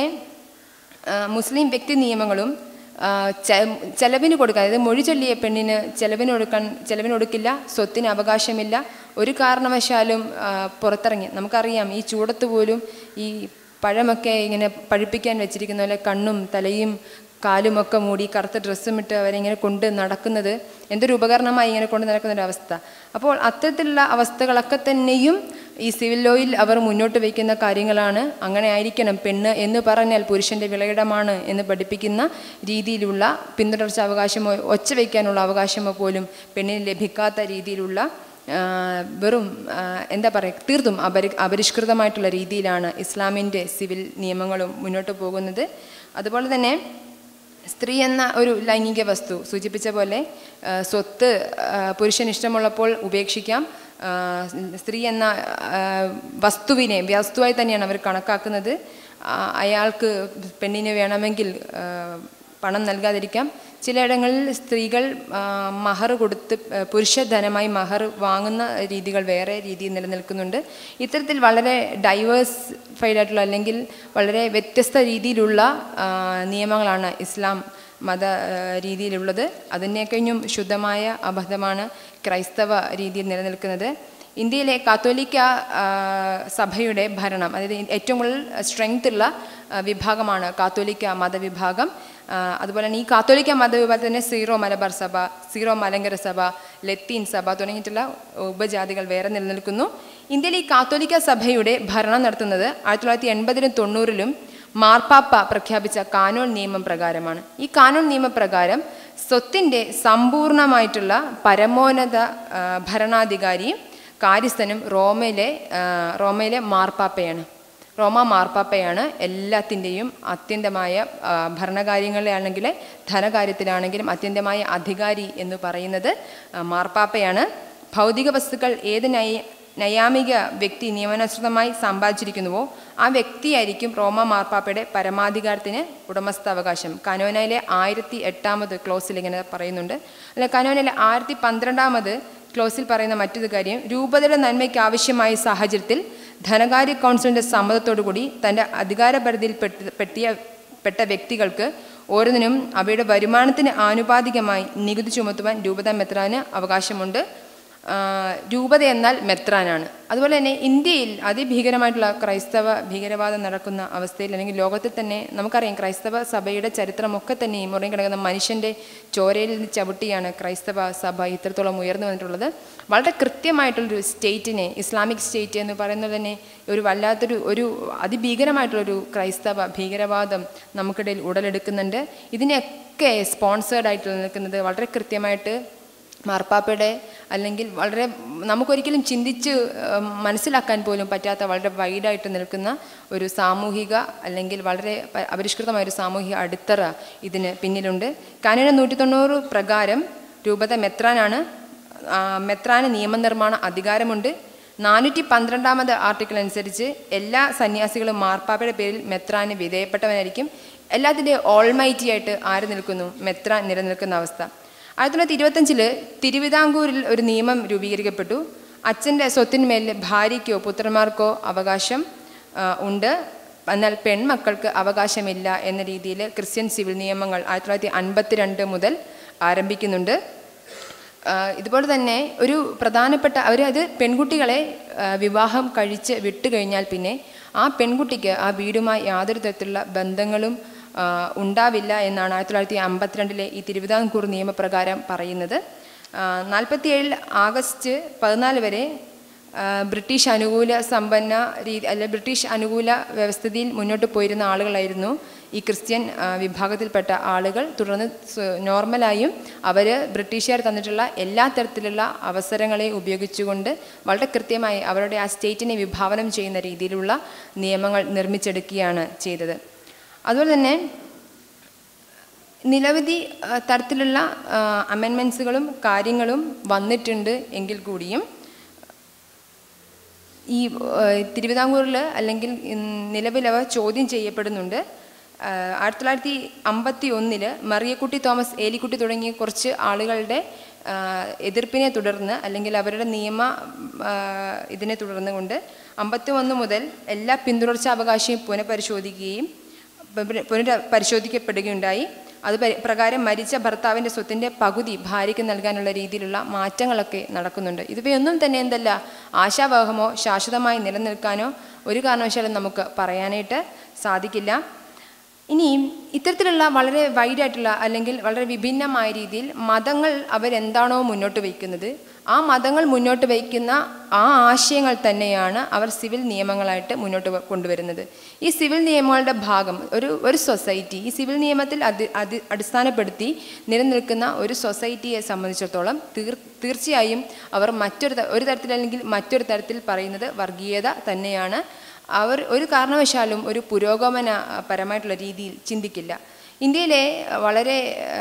ആ, മുസ്ലിം വ്യക്തി നിയമങ്ങളും ആ, ചെ- ചെലവിന് കൊടുക്കാൻ അതായത് മൊഴി ചൊല്ലിയ പെണ്ണിന് ചെലവിന് കൊടുക്കാൻ ചെലവിന് കൊടുക്കില്ല സ്വത്തിന് അവകാശമില്ല ഒരു കാരണവശാലും ആ, പുറത്തിറങ്ങി നമുക്കറിയാം ഈ ചൂടത്ത് പോലും ഈ പഴമൊക്കെ ഇങ്ങനെ പഴുപ്പിക്കാൻ വെച്ചിരിക്കുന്ന പോലെ കണ്ണും തലയും കാലുമൊക്കെ മൂടി കറുത്ത ഡ്രസ്സും ഇട്ട് അവരിങ്ങനെ കൊണ്ട് നടക്കുന്നത് എന്തൊരു ഉപകരണമായി ഇങ്ങനെ കൊണ്ട് നടക്കുന്ന ഒരു അവസ്ഥ അപ്പോൾ അത്തരത്തിലുള്ള അവസ്ഥകളൊക്കെ തന്നെയും ഈ സിവിൽ ലോയിൽ അവർ മുന്നോട്ട് വയ്ക്കുന്ന കാര്യങ്ങളാണ് അങ്ങനെ ആയിരിക്കണം പെണ്ണ് എന്ന് പറഞ്ഞാൽ പുരുഷൻ്റെ വിളയിടമാണ് എന്ന് പഠിപ്പിക്കുന്ന രീതിയിലുള്ള പിന്തുടർച്ച അവകാശമോ ഒച്ച വയ്ക്കാനുള്ള അവകാശമോ പോലും പെണ്ണിന് ലഭിക്കാത്ത രീതിയിലുള്ള ആ, വെറും ആ, എന്താ പറയുക തീർത്തും അപരി അപരിഷ്കൃതമായിട്ടുള്ള രീതിയിലാണ് ഇസ്ലാമിൻ്റെ സിവിൽ നിയമങ്ങളും മുന്നോട്ട് പോകുന്നത് അതുപോലെ തന്നെ സ്ത്രീ എന്ന ഒരു ലൈംഗിക വസ്തു സൂചിപ്പിച്ച പോലെ ആ, സ്വത്ത് ആ, പുരുഷൻ ഇഷ്ടമുള്ളപ്പോൾ ഉപേക്ഷിക്കാം ആ, സ്ത്രീ എന്ന ആ, വസ്തുവിനെ വസ്തുവായി തന്നെയാണ് അവർ കണക്കാക്കുന്നത് ആ, അയാൾക്ക് പെണ്ണിന് വേണമെങ്കിൽ ആ, പണം നൽകാതിരിക്കാം ചിലയിടങ്ങളിൽ സ്ത്രീകൾ ആ, മഹർ കൊടുത്ത് ആ, പുരുഷധനമായി മഹർ വാങ്ങുന്ന രീതികൾ വേറെ രീതിയിൽ നിലനിൽക്കുന്നുണ്ട് ഇത്തരത്തിൽ വളരെ ഡൈവേഴ്സ്ഫൈഡ് ആയിട്ടുള്ള അല്ലെങ്കിൽ വളരെ വ്യത്യസ്ത രീതിയിലുള്ള ആ, നിയമങ്ങളാണ് ഇസ്ലാം മത ആ, രീതിയിലുള്ളത് അതിനെ കഴിഞ്ഞും ശുദ്ധമായ അബദ്ധമാണ് ക്രൈസ്തവ രീതിയിൽ നിലനിൽക്കുന്നത് ഇന്ത്യയിലെ കാത്തോലിക്ക ആ, സഭയുടെ ഭരണം അതായത് ഏറ്റവും കൂടുതൽ സ്ട്രെങ്ത് ഉള്ള ആ, വിഭാഗമാണ് കാത്തോലിക്ക മതവിഭാഗം ആ, അതുപോലെ തന്നെ ഈ കാത്തോലിക്ക മതവിഭാഗത്തിൽ തന്നെ സീറോ മലബാർ സഭ സീറോ മലങ്കര സഭ ലത്തീൻ സഭ തുടങ്ങിയിട്ടുള്ള ഉപജാതികൾ വേറെ നിലനിൽക്കുന്നു ഇന്ത്യയിൽ ഈ കാത്തോലിക്ക സഭയുടെ ഭരണം നടത്തുന്നത് ആയിരത്തി തൊള്ളായിരത്തി എൺപതിലും തൊണ്ണൂറിലും മാർപ്പാപ്പ പ്രഖ്യാപിച്ച കാനോൺ നിയമം പ്രകാരമാണ് ഈ കാനോൺ നിയമപ്രകാരം സ്വത്തിൻ്റെ സമ്പൂർണമായിട്ടുള്ള പരമോന്നത ആ, ഭരണാധികാരിയും കാര്യസ്ഥനും റോമയിലെ ആ, റോമയിലെ മാർപ്പാപ്പയാണ് റോമ മാർപ്പാപ്പയാണ് എല്ലാത്തിൻ്റെയും അത്യന്തമായ ആ, ഭരണകാര്യങ്ങളിലാണെങ്കിൽ ധനകാര്യത്തിലാണെങ്കിലും അത്യന്തമായ അധികാരി എന്ന് പറയുന്നത് ആ, മാർപ്പാപ്പയാണ് ഭൗതിക വസ്തുക്കൾ ഏത് നയ നൈയാമിക വ്യക്തി നിയമാനുസൃതമായി സമ്പാദിച്ചിരിക്കുന്നുവോ ആ വ്യക്തിയായിരിക്കും റോമ മാർപ്പാപ്പയുടെ പരമാധികാരത്തിന് ഉടമസ്ഥാവകാശം കനോനയിലെ ആയിരത്തി എട്ടാമത് ക്ലോസിൽ ഇങ്ങനെ പറയുന്നുണ്ട് അല്ല കനോനയിലെ ആയിരത്തി പന്ത്രണ്ടാമത് ക്ലോസിൽ പറയുന്ന മറ്റൊരു കാര്യം രൂപതയുടെ നന്മയ്ക്ക് ആവശ്യമായ സാഹചര്യത്തിൽ ധനകാര്യ കൗൺസിലിൻ്റെ സമ്മതത്തോടുകൂടി തൻ്റെ അധികാരപരിധിയിൽ പെട്ട് പെട്ടിയ പെട്ട വ്യക്തികൾക്ക് ഓരോന്നിനും അവയുടെ വരുമാനത്തിന് ആനുപാതികമായി നികുതി ചുമത്തുവാൻ രൂപത മെത്രാന് അവകാശമുണ്ട് ആ, രൂപത എന്നാൽ മെത്രാനാണ് അതുപോലെ തന്നെ ഇന്ത്യയിൽ അതിഭീകരമായിട്ടുള്ള ക്രൈസ്തവ ഭീകരവാദം നടക്കുന്ന അവസ്ഥയിൽ അല്ലെങ്കിൽ ലോകത്തിൽ തന്നെ നമുക്കറിയാം ക്രൈസ്തവ സഭയുടെ ചരിത്രമൊക്കെ തന്നെ മുറിയും കിടക്കുന്ന മനുഷ്യൻ്റെ ചോരയിൽ നിന്ന് ചവിട്ടിയാണ് ക്രൈസ്തവ സഭ ഇത്രത്തോളം ഉയർന്നു വന്നിട്ടുള്ളത് വളരെ കൃത്യമായിട്ടുള്ളൊരു സ്റ്റേറ്റിനെ ഇസ്ലാമിക് സ്റ്റേറ്റ് എന്ന് പറയുന്നത് തന്നെ ഒരു വല്ലാത്തൊരു ഒരു അതിഭീകരമായിട്ടുള്ളൊരു ക്രൈസ്തവ ഭീകരവാദം നമുക്കിടയിൽ ഉടലെടുക്കുന്നുണ്ട് ഇതിനെയൊക്കെ സ്പോൺസേർഡ് ആയിട്ട് നിൽക്കുന്നത് വളരെ കൃത്യമായിട്ട് മാർപ്പാപ്പയുടെ അല്ലെങ്കിൽ വളരെ നമുക്കൊരിക്കലും ചിന്തിച്ച് ഉം, മനസ്സിലാക്കാൻ പോലും പറ്റാത്ത വളരെ വൈഡായിട്ട് നിൽക്കുന്ന ഒരു സാമൂഹിക അല്ലെങ്കിൽ വളരെ പ- അപരിഷ്കൃതമായ ഒരു സാമൂഹിക അടിത്തറ ഇതിന് പിന്നിലുണ്ട് കാനന നൂറ്റി തൊണ്ണൂറ് പ്രകാരം രൂപത മെത്രാനാണ് ആ, മെത്രാന് നിയമനിർമ്മാണ അധികാരമുണ്ട് നാനൂറ്റി പന്ത്രണ്ടാമത് ആർട്ടിക്കിൾ അനുസരിച്ച് എല്ലാ സന്യാസികളും മാർപ്പാപ്പയുടെ പേരിൽ മെത്രാന് വിധേയപ്പെട്ടവനായിരിക്കും എല്ലാത്തിൻ്റെയും ഓൾമൈറ്റി ആയിട്ട് ആര് നിൽക്കുന്നു മെത്രാൻ നിലനിൽക്കുന്ന അവസ്ഥ ആയിരത്തി തൊള്ളായിരത്തി ഇരുപത്തഞ്ചില് തിരുവിതാംകൂറിൽ ഒരു നിയമം രൂപീകരിക്കപ്പെട്ടു അച്ഛൻ്റെ സ്വത്തിന്മേൽ ഭാര്യയ്ക്കോ പുത്രന്മാർക്കോ അവകാശം ആ, ഉണ്ട് എന്നാൽ പെൺമക്കൾക്ക് അവകാശമില്ല എന്ന രീതിയിൽ ക്രിസ്ത്യൻ സിവിൽ നിയമങ്ങൾ ആയിരത്തി തൊള്ളായിരത്തി അൻപത്തിരണ്ട് മുതൽ ആരംഭിക്കുന്നുണ്ട് ആ, ഇതുപോലെ തന്നെ ഒരു പ്രധാനപ്പെട്ട അവർ അത് പെൺകുട്ടികളെ ആ, വിവാഹം കഴിച്ച് വിട്ടു കഴിഞ്ഞാൽ പിന്നെ ആ പെൺകുട്ടിക്ക് ആ വീടുമായി യാതൊരു തരത്തിലുള്ള ബന്ധങ്ങളും ആ, ഉണ്ടാവില്ല എന്നാണ് ആയിരത്തി തൊള്ളായിരത്തി അമ്പത്തിരണ്ടിലെ ഈ തിരുവിതാംകൂർ നിയമപ്രകാരം പറയുന്നത് നാൽപ്പത്തിയേഴിൽ ആഗസ്റ്റ് പതിനാല് വരെ ആ, ബ്രിട്ടീഷ് അനുകൂല സമ്പന്ന രീതി അല്ലെ ബ്രിട്ടീഷ് അനുകൂല വ്യവസ്ഥിതിയിൽ മുന്നോട്ട് പോയിരുന്ന ആളുകളായിരുന്നു ഈ ക്രിസ്ത്യൻ ആ, വിഭാഗത്തിൽപ്പെട്ട ആളുകൾ തുടർന്ന് സ്വ- നോർമലായും അവർ ബ്രിട്ടീഷുകാർ തന്നിട്ടുള്ള എല്ലാ തരത്തിലുള്ള അവസരങ്ങളെ ഉപയോഗിച്ചുകൊണ്ട് വളരെ കൃത്യമായി അവരുടെ ആ സ്റ്റേറ്റിനെ വിഭാവനം ചെയ്യുന്ന രീതിയിലുള്ള നിയമങ്ങൾ നിർമ്മിച്ചെടുക്കുകയാണ് ചെയ്തത് അതുപോലെ തന്നെ നിരവധി ആ, തരത്തിലുള്ള അമെൻമെൻസുകളും കാര്യങ്ങളും വന്നിട്ടുണ്ട് എങ്കിൽ കൂടിയും ഈ ഏഹ്, തിരുവിതാംകൂറിൽ അല്ലെങ്കിൽ നിലവിലവ ചോദ്യം ചെയ്യപ്പെടുന്നുണ്ട് ആഹ് ആയിരത്തി തൊള്ളായിരത്തി അമ്പത്തി ഒന്നില് മറിയക്കുട്ടി തോമസ് ഏലിക്കുട്ടി തുടങ്ങിയ കുറച്ച് ആളുകളുടെ ആഹ്, എതിർപ്പിനെ തുടർന്ന് അല്ലെങ്കിൽ അവരുടെ നിയമ ആഹ്, ഇതിനെ തുടർന്ന് കൊണ്ട് അമ്പത്തി ഒന്ന് മുതൽ എല്ലാ പിന്തുടർച്ചാവകാശവും പുനഃപരിശോധിക്കുകയും പുനര- പുനര പരിശോധിക്കപ്പെടുകയുണ്ടായി അത് പരി- പ്രകാരം മരിച്ച ഭർത്താവിൻ്റെ സ്വത്തിൻ്റെ പകുതി ഭാര്യയ്ക്ക് നൽകാനുള്ള രീതിയിലുള്ള മാറ്റങ്ങളൊക്കെ നടക്കുന്നുണ്ട് ഇവയൊന്നും തന്നെ എന്തല്ല ആശാവഹമോ ശാശ്വതമായി നിലനിൽക്കാനോ ഒരു കാരണവശാലും നമുക്ക് പറയാനായിട്ട് സാധിക്കില്ല ഇനിയും ഇത്തരത്തിലുള്ള വളരെ വൈഡായിട്ടുള്ള അല്ലെങ്കിൽ വളരെ വിഭിന്നമായ രീതിയിൽ മതങ്ങൾ അവരെന്താണോ മുന്നോട്ട് വയ്ക്കുന്നത് ആ മതങ്ങൾ മുന്നോട്ട് വയ്ക്കുന്ന ആ ആശയങ്ങൾ തന്നെയാണ് അവർ സിവിൽ നിയമങ്ങളായിട്ട് മുന്നോട്ട് വ- കൊണ്ടുവരുന്നത് ഈ സിവിൽ നിയമങ്ങളുടെ ഭാഗം ഒരു ഒരു സൊസൈറ്റി ഈ സിവിൽ നിയമത്തിൽ അതി അതി അടിസ്ഥാനപ്പെടുത്തി നിലനിൽക്കുന്ന ഒരു സൊസൈറ്റിയെ സംബന്ധിച്ചിടത്തോളം തീർ തീർച്ചയായും അവർ മറ്റൊരു ത- ഒരു തരത്തിൽ അല്ലെങ്കിൽ മറ്റൊരു തരത്തിൽ പറയുന്നത് വർഗീയത തന്നെയാണ് അവർ ഒരു കാരണവശാലും ഒരു പുരോഗമന ആ, പരമായിട്ടുള്ള രീതിയിൽ ചിന്തിക്കില്ല ഇന്ത്യയിലെ ആ, വളരെ ആ,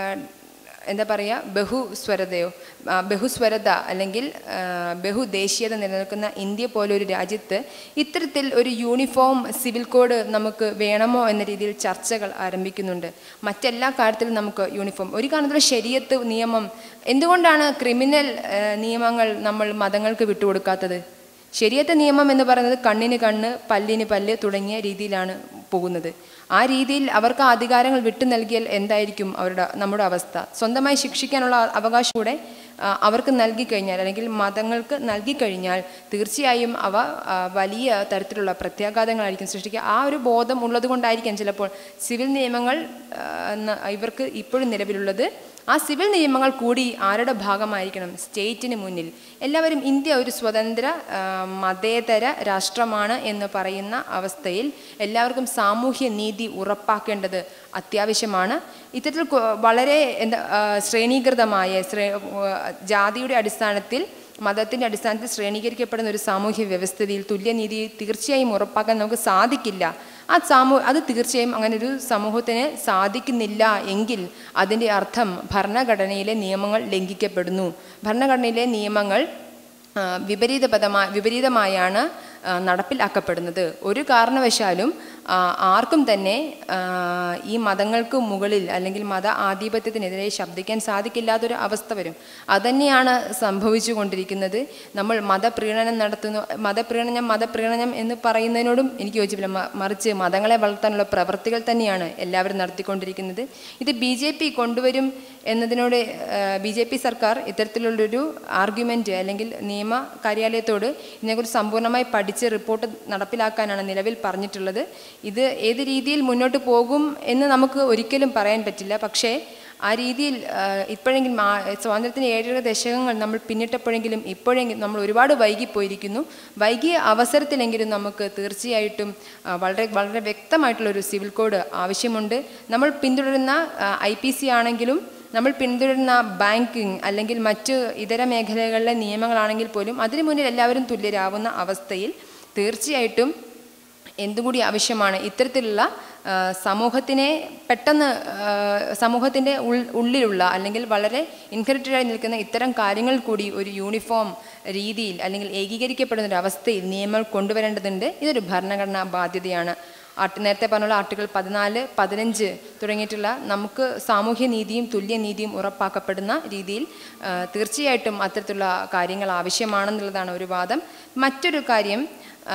എന്താ പറയുക ബഹുസ്വരതയോ ആ, ബഹുസ്വരത അല്ലെങ്കിൽ ആ, ബഹുദേശീയത നിലനിൽക്കുന്ന ഇന്ത്യ പോലൊരു രാജ്യത്ത് ഇത്തരത്തിൽ ഒരു യൂണിഫോം സിവിൽ കോഡ് നമുക്ക് വേണമോ എന്ന രീതിയിൽ ചർച്ചകൾ ആരംഭിക്കുന്നുണ്ട് മറ്റെല്ലാ കാര്യത്തിലും നമുക്ക് യൂണിഫോം ഒരു കാരണത്തിലും ശരീരത്ത് നിയമം എന്തുകൊണ്ടാണ് ക്രിമിനൽ ആ, നിയമങ്ങൾ നമ്മൾ മതങ്ങൾക്ക് വിട്ടുകൊടുക്കാത്തത് ശരിയത്തെ നിയമം എന്ന് പറയുന്നത് കണ്ണിന് കണ്ണ് പല്ലിന് പല്ല് തുടങ്ങിയ രീതിയിലാണ് പോകുന്നത് ആ രീതിയിൽ അവർക്ക് ആ അധികാരങ്ങൾ വിട്ടു നൽകിയാൽ എന്തായിരിക്കും അവരുടെ നമ്മുടെ അവസ്ഥ സ്വന്തമായി ശിക്ഷിക്കാനുള്ള അവകാശം കൂടെ ആ, അവർക്ക് നൽകിക്കഴിഞ്ഞാൽ അല്ലെങ്കിൽ മതങ്ങൾക്ക് നൽകിക്കഴിഞ്ഞാൽ തീർച്ചയായും അവ ആ, വലിയ തരത്തിലുള്ള പ്രത്യാഘാതങ്ങളായിരിക്കും സൃഷ്ടിക്കുക ആ ഒരു ബോധം ഉള്ളത് കൊണ്ടായിരിക്കാം ചിലപ്പോൾ സിവിൽ നിയമങ്ങൾ ആ, ന- ഇവർക്ക് ഇപ്പോഴും നിലവിലുള്ളത് ആ സിവിൽ നിയമങ്ങൾ കൂടി ആരുടെ ഭാഗമായിരിക്കണം സ്റ്റേറ്റിന് മുന്നിൽ എല്ലാവരും ഇന്ത്യ ഒരു സ്വതന്ത്ര ആ, മതേതര രാഷ്ട്രമാണ് എന്ന് പറയുന്ന അവസ്ഥയിൽ എല്ലാവർക്കും സാമൂഹ്യ നീതി ഉറപ്പാക്കേണ്ടത് അത്യാവശ്യമാണ് ഇത്തരത്തിൽ കൊ- വളരെ എന്താ ആ, ശ്രേണീകൃതമായ ശ്രേ ആ, ജാതിയുടെ അടിസ്ഥാനത്തിൽ മതത്തിൻ്റെ അടിസ്ഥാനത്തിൽ ശ്രേണീകരിക്കപ്പെടുന്ന ഒരു സാമൂഹ്യ വ്യവസ്ഥിതിയിൽ തുല്യനീതി തീർച്ചയായും ഉറപ്പാക്കാൻ നമുക്ക് സാധിക്കില്ല ആ സമൂ അത് തീർച്ചയായും അങ്ങനെ ഒരു സമൂഹത്തിന് സാധിക്കുന്നില്ല എങ്കിൽ അതിൻ്റെ അർത്ഥം ഭരണഘടനയിലെ നിയമങ്ങൾ ലംഘിക്കപ്പെടുന്നു ഭരണഘടനയിലെ നിയമങ്ങൾ ആ, വിപരീതപദമായ വിപരീതമായാണ് ആ, നടപ്പിലാക്കപ്പെടുന്നത് ഒരു കാരണവശാലും ആ, ആർക്കും തന്നെ ആ, ഈ മതങ്ങൾക്ക് മുകളിൽ അല്ലെങ്കിൽ മത ആധിപത്യത്തിനെതിരെ ശബ്ദിക്കാൻ സാധിക്കില്ലാത്തൊരു അവസ്ഥ വരും അതുതന്നെയാണ് സംഭവിച്ചു കൊണ്ടിരിക്കുന്നത് നമ്മൾ മതപ്രീണനം നടത്തുന്നു മതപ്രീണനം മതപ്രീണനം എന്ന് പറയുന്നതിനോടും എനിക്ക് യോജിപ്പില്ല മ- മറിച്ച് മതങ്ങളെ വളർത്താനുള്ള പ്രവൃത്തികൾ തന്നെയാണ് എല്ലാവരും നടത്തിക്കൊണ്ടിരിക്കുന്നത് ഇത് ബി ജെ പി കൊണ്ടുവരും എന്നതിനോട് ബി ജെ പി സർക്കാർ ഇത്തരത്തിലുള്ളൊരു ആർഗ്യുമെൻ്റ് അല്ലെങ്കിൽ നിയമ കാര്യാലയത്തോട് ഇതിനെക്കുറിച്ച് സമ്പൂർണ്ണമായി പഠിച്ച് റിപ്പോർട്ട് നടപ്പിലാക്കാനാണ് നിലവിൽ പറഞ്ഞിട്ടുള്ളത് ഇത് ഏത് രീതിയിൽ മുന്നോട്ട് പോകും എന്ന് നമുക്ക് ഒരിക്കലും പറയാൻ പറ്റില്ല പക്ഷേ ആ രീതിയിൽ ആ, ഇപ്പോഴെങ്കിലും ആ, സ്വാതന്ത്ര്യത്തിന് ഏഴര ദശകങ്ങൾ നമ്മൾ പിന്നിട്ടപ്പോഴെങ്കിലും ഇപ്പോഴെങ്കിലും നമ്മൾ ഒരുപാട് വൈകിപ്പോയിരിക്കുന്നു വൈകിയ അവസരത്തിലെങ്കിലും നമുക്ക് തീർച്ചയായിട്ടും ആ, വളരെ വളരെ വ്യക്തമായിട്ടുള്ള ഒരു സിവിൽ കോഡ് ആവശ്യമുണ്ട് നമ്മൾ പിന്തുടരുന്ന ഐ പി സി ആണെങ്കിലും നമ്മൾ പിന്തുടരുന്ന ബാങ്കിങ് അല്ലെങ്കിൽ മറ്റ് ഇതര മേഖലകളിലെ നിയമങ്ങളാണെങ്കിൽ പോലും അതിനു മുന്നിൽ എല്ലാവരും തുല്യരാവുന്ന അവസ്ഥയിൽ തീർച്ചയായിട്ടും എന്തുകൂടി ആവശ്യമാണ് ഇത്തരത്തിലുള്ള ആ, സമൂഹത്തിനെ പെട്ടെന്ന് ആ, സമൂഹത്തിൻ്റെ ഉൾ ഉള്ളിലുള്ള അല്ലെങ്കിൽ വളരെ ഇൻഹെറിറ്റഡായി നിൽക്കുന്ന ഇത്തരം കാര്യങ്ങൾ കൂടി ഒരു യൂണിഫോം രീതിയിൽ അല്ലെങ്കിൽ ഏകീകരിക്കപ്പെടുന്ന ഒരു അവസ്ഥയിൽ നിയമങ്ങൾ കൊണ്ടുവരേണ്ടതുണ്ട് ഇതൊരു ഭരണഘടനാ ബാധ്യതയാണ് ആർട്ട് നേരത്തെ പറഞ്ഞുള്ള ആർട്ടിക്കിൾ പതിനാല് പതിനഞ്ച് തുടങ്ങിയിട്ടുള്ള നമുക്ക് സാമൂഹ്യ നീതിയും തുല്യനീതിയും ഉറപ്പാക്കപ്പെടുന്ന രീതിയിൽ ആ, തീർച്ചയായിട്ടും അത്തരത്തിലുള്ള കാര്യങ്ങൾ ആവശ്യമാണെന്നുള്ളതാണ് ഒരു വാദം മറ്റൊരു കാര്യം ആ,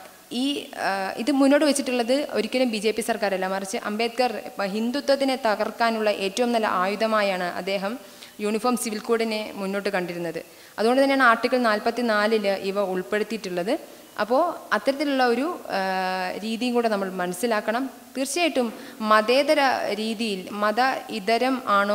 ഈ ആ, ഇത് മുന്നോട്ട് വെച്ചിട്ടുള്ളത് ഒരിക്കലും ബി ജെ പി സർക്കാരല്ല മറിച്ച് അംബേദ്കർ ഇപ്പ ഹിന്ദുത്വത്തിനെ തകർക്കാനുള്ള ഏറ്റവും നല്ല ആയുധമായാണ് അദ്ദേഹം യൂണിഫോം സിവിൽ കോഡിനെ മുന്നോട്ട് കണ്ടിരുന്നത് അതുകൊണ്ട് തന്നെയാണ് ആർട്ടിക്കിൾ നാൽപ്പത്തി നാലില് ഇവ ഉൾപ്പെടുത്തിയിട്ടുള്ളത് അപ്പോൾ അത്തരത്തിലുള്ള ഒരു ആ, രീതിയും കൂടെ നമ്മൾ മനസ്സിലാക്കണം തീർച്ചയായിട്ടും മതേതര രീതിയിൽ മത ഇതരം ആണോ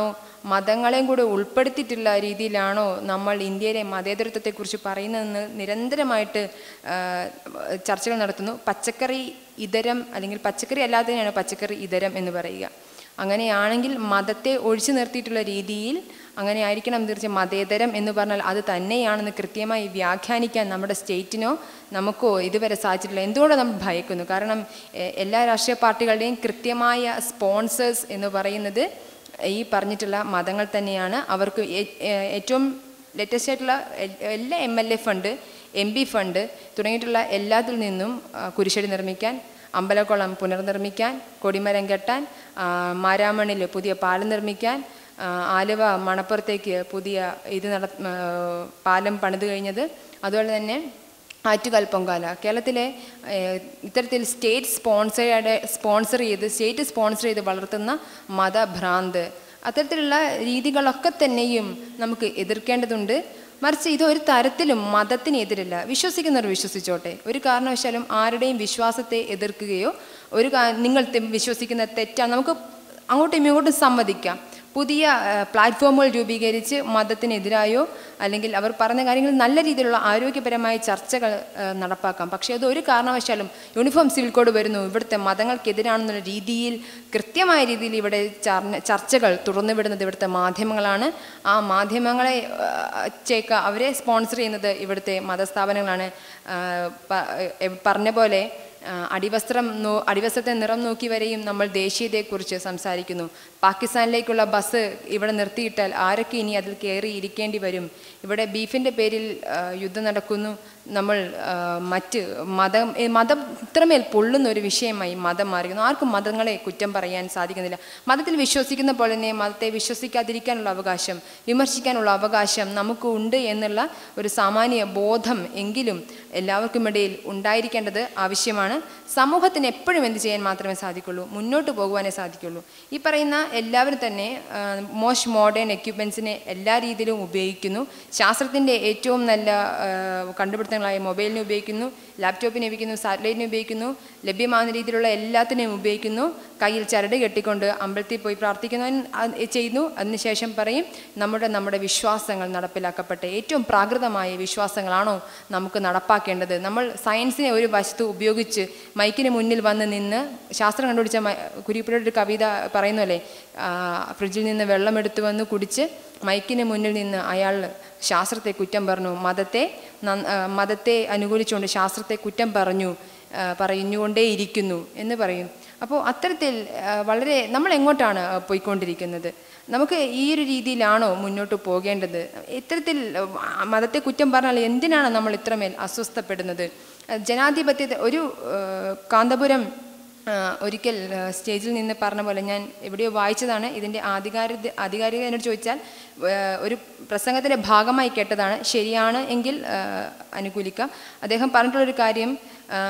മതങ്ങളെയും കൂടെ ഉൾപ്പെടുത്തിയിട്ടുള്ള രീതിയിലാണോ നമ്മൾ ഇന്ത്യയിലെ മതേതരത്വത്തെക്കുറിച്ച് പറയുന്നതെന്ന് നിരന്തരമായിട്ട് ആ, ചർച്ചകൾ നടത്തുന്നു പച്ചക്കറി ഇതരം അല്ലെങ്കിൽ പച്ചക്കറി അല്ലാത്തതിനാണ് പച്ചക്കറി ഇതരം എന്ന് പറയുക അങ്ങനെയാണെങ്കിൽ മതത്തെ ഒഴിച്ചു നിർത്തിയിട്ടുള്ള രീതിയിൽ അങ്ങനെ ആയിരിക്കണം തീർച്ചയായും മതേതരം എന്ന് പറഞ്ഞാൽ അത് തന്നെയാണെന്ന് കൃത്യമായി വ്യാഖ്യാനിക്കാൻ നമ്മുടെ സ്റ്റേറ്റിനോ നമുക്കോ ഇതുവരെ സാധിച്ചിട്ടില്ല എന്തുകൊണ്ട് നമ്മൾ ഭയക്കുന്നു കാരണം എ- എല്ലാ രാഷ്ട്രീയ പാർട്ടികളുടെയും കൃത്യമായ സ്പോൺസേഴ്സ് എന്ന് പറയുന്നത് ഈ പറഞ്ഞിട്ടുള്ള മതങ്ങൾ തന്നെയാണ് അവർക്ക് ഏ- ഏ- ഏറ്റവും ലേറ്റസ്റ്റ് ആയിട്ടുള്ള എൽ- എല്ലാ M L A fund M P fund തുടങ്ങിയിട്ടുള്ള എല്ലാത്തിൽ നിന്നും ആ, കുരിശടി നിർമ്മിക്കാൻ അമ്പലക്കുളം പുനർനിർമ്മിക്കാൻ കൊടിമരം കെട്ടാൻ ആ, മാരാമണിൽ പുതിയ പാലം നിർമ്മിക്കാൻ ആ, ആലുവ മണപ്പുറത്തേക്ക് പുതിയ ഇത് നട ആ, പാലം പണിത് കഴിഞ്ഞത് അതുപോലെ തന്നെ ആറ്റുകാൽ പൊങ്കാല കേരളത്തിലെ ഏഹ്, ഇത്തരത്തിൽ സ്റ്റേറ്റ് സ്പോൺസേഡ് സ്പോൺസർ ചെയ്ത് സ്റ്റേറ്റ് സ്പോൺസർ ചെയ്ത് വളർത്തുന്ന മതഭ്രാന്ത് അത്തരത്തിലുള്ള രീതികളൊക്കെ തന്നെയും നമുക്ക് എതിർക്കേണ്ടതുണ്ട് മറിച്ച് ഇത് ഒരു തരത്തിലും മതത്തിനെതിരല്ല വിശ്വസിക്കുന്നവർ വിശ്വസിച്ചോട്ടെ ഒരു കാരണവശാലും ആരുടെയും വിശ്വാസത്തെ എതിർക്കുകയോ ഒരു കാ- നിങ്ങൾ തെ- വിശ്വസിക്കുന്ന തെറ്റാണ് നമുക്ക് അങ്ങോട്ടും ഇങ്ങോട്ടും സമ്മതിക്കാം പുതിയ ആ, പ്ലാറ്റ്ഫോമുകൾ രൂപീകരിച്ച് മതത്തിനെതിരായോ അല്ലെങ്കിൽ അവർ പറഞ്ഞ കാര്യങ്ങൾ നല്ല രീതിയിലുള്ള ആരോഗ്യപരമായ ചർച്ചകൾ ആ, നടപ്പാക്കാം പക്ഷേ അത് ഒരു കാരണവശാലും യൂണിഫോം സിവിൽ കോഡ് വരുന്നു ഇവിടുത്തെ മതങ്ങൾക്കെതിരാണെന്നുള്ള രീതിയിൽ കൃത്യമായ രീതിയിൽ ഇവിടെ ചർന- ചർച്ചകൾ തുറന്നുവിടുന്നത് ഇവിടുത്തെ മാധ്യമങ്ങളാണ് ആ മാധ്യമങ്ങളെ ആ, ചേക്ക അവരെ സ്പോൺസർ ചെയ്യുന്നത് ഇവിടുത്തെ മതസ്ഥാപനങ്ങളാണ് ആ, പ- എ- പറഞ്ഞ പോലെ ആ, അടിവസ്ത്രം നോ അടിവസ്ത്രത്തെ നിറം നോക്കി വരെയും നമ്മൾ ദേശീയതയെക്കുറിച്ച് സംസാരിക്കുന്നു പാകിസ്ഥാനിലേക്കുള്ള ബസ് ഇവിടെ നിർത്തിയിട്ടാൽ ആരൊക്കെ ഇനി അതിൽ കയറി ഇരിക്കേണ്ടി വരും ഇവിടെ ബീഫിൻ്റെ പേരിൽ ആ, യുദ്ധം നടക്കുന്നു നമ്മൾ ആ, മറ്റ് മതം ഏ, മതം ഇത്രമേൽ പൊള്ളുന്ന ഒരു വിഷയമായി മതം മാറിയിരുന്നു ആർക്കും മതങ്ങളെ കുറ്റം പറയാൻ സാധിക്കുന്നില്ല മതത്തിൽ വിശ്വസിക്കുന്ന പോലെ തന്നെ മതത്തെ വിശ്വസിക്കാതിരിക്കാനുള്ള അവകാശം വിമർശിക്കാനുള്ള അവകാശം നമുക്ക് ഉണ്ട് എന്നുള്ള ഒരു സാമാന്യ ബോധം എങ്കിലും എല്ലാവർക്കും ഇടയിൽ ഉണ്ടായിരിക്കേണ്ടത് ആവശ്യമാണ് സമൂഹത്തിന് എപ്പോഴും എന്ത് ചെയ്യാൻ മാത്രമേ സാധിക്കുള്ളൂ മുന്നോട്ട് പോകുവാനേ സാധിക്കുള്ളൂ ഈ പറയുന്ന എല്ലാവരും തന്നെ മോസ്റ്റ് മോഡേൺ എക്യുപ്മെൻസിനെ എല്ലാ രീതിയിലും ഉപയോഗിക്കുന്നു ശാസ്ത്രത്തിൻ്റെ ഏറ്റവും നല്ല ആ, കണ്ടുപിടുത്തങ്ങളായ മൊബൈലിനെ ഉപയോഗിക്കുന്നു ലാപ്ടോപ്പിനെ ഉപയോഗിക്കുന്നു സാറ്റലൈറ്റിനെ ഉപയോഗിക്കുന്നു ലഭ്യമാകുന്ന രീതിയിലുള്ള എല്ലാത്തിനെയും ഉപയോഗിക്കുന്നു കയ്യിൽ ചരട് കെട്ടിക്കൊണ്ട് അമ്പലത്തിൽ പോയി പ്രാർത്ഥിക്കുന്നവൻ അത് ചെയ്യുന്നു അതിനുശേഷം പറയും നമ്മുടെ നമ്മുടെ വിശ്വാസങ്ങൾ നടപ്പിലാക്കപ്പെട്ട ഏറ്റവും പ്രാകൃതമായ വിശ്വാസങ്ങളാണോ നമുക്ക് നടപ്പാക്കേണ്ടത് നമ്മൾ സയൻസിനെ ഒരു വസ്തു ഉപയോഗിച്ച് മൈക്കിന് മുന്നിൽ വന്ന് നിന്ന് ശാസ്ത്രം കണ്ടുപിടിച്ച മ- കുരിപ്പിയുടെ ഒരു കവിത പറയുന്നല്ലേ ഫ്രിഡ്ജിൽ നിന്ന് വെള്ളം എടുത്തു വന്ന് കുടിച്ച് മൈക്കിന് മുന്നിൽ നിന്ന് അയാൾ ശാസ്ത്രത്തെ കുറ്റം പറഞ്ഞു മതത്തെ നന്ന- ആ, മതത്തെ അനുകൂലിച്ചുകൊണ്ട് ശാസ്ത്രത്തെ കുറ്റം പറഞ്ഞു ആ, പറഞ്ഞുകൊണ്ടേയിരിക്കുന്നു എന്ന് പറയും അപ്പോൾ അത്തരത്തിൽ ആ, വളരെ നമ്മൾ എങ്ങോട്ടാണ് ആ, പോയിക്കൊണ്ടിരിക്കുന്നത് നമുക്ക് ഈ ഒരു രീതിയിലാണോ മുന്നോട്ട് പോകേണ്ടത് ഇത്തരത്തിൽ ആ, മതത്തെ കുറ്റം പറഞ്ഞാൽ എന്തിനാണ് നമ്മൾ ഇത്രമേൽ അസ്വസ്ഥപ്പെടുന്നത് ആ, ജനാധിപത്യത്തെ ഒരു ആ, കാന്തപുരം ആ, ഒരിക്കൽ ആ, സ്റ്റേജിൽ നിന്ന് പറഞ്ഞ പോലെ ഞാൻ എവിടെയോ വായിച്ചതാണ് ഇതിൻ്റെ ആധികാരിക ആധികാരികത എന്നോട് ചോദിച്ചാൽ ആ, ഒരു പ്രസംഗത്തിൻ്റെ ഭാഗമായി കേട്ടതാണ് ശരിയാണ് എങ്കിൽ ആ, അനുകൂലിക്കാം അദ്ദേഹം പറഞ്ഞിട്ടുള്ളൊരു കാര്യം ആ,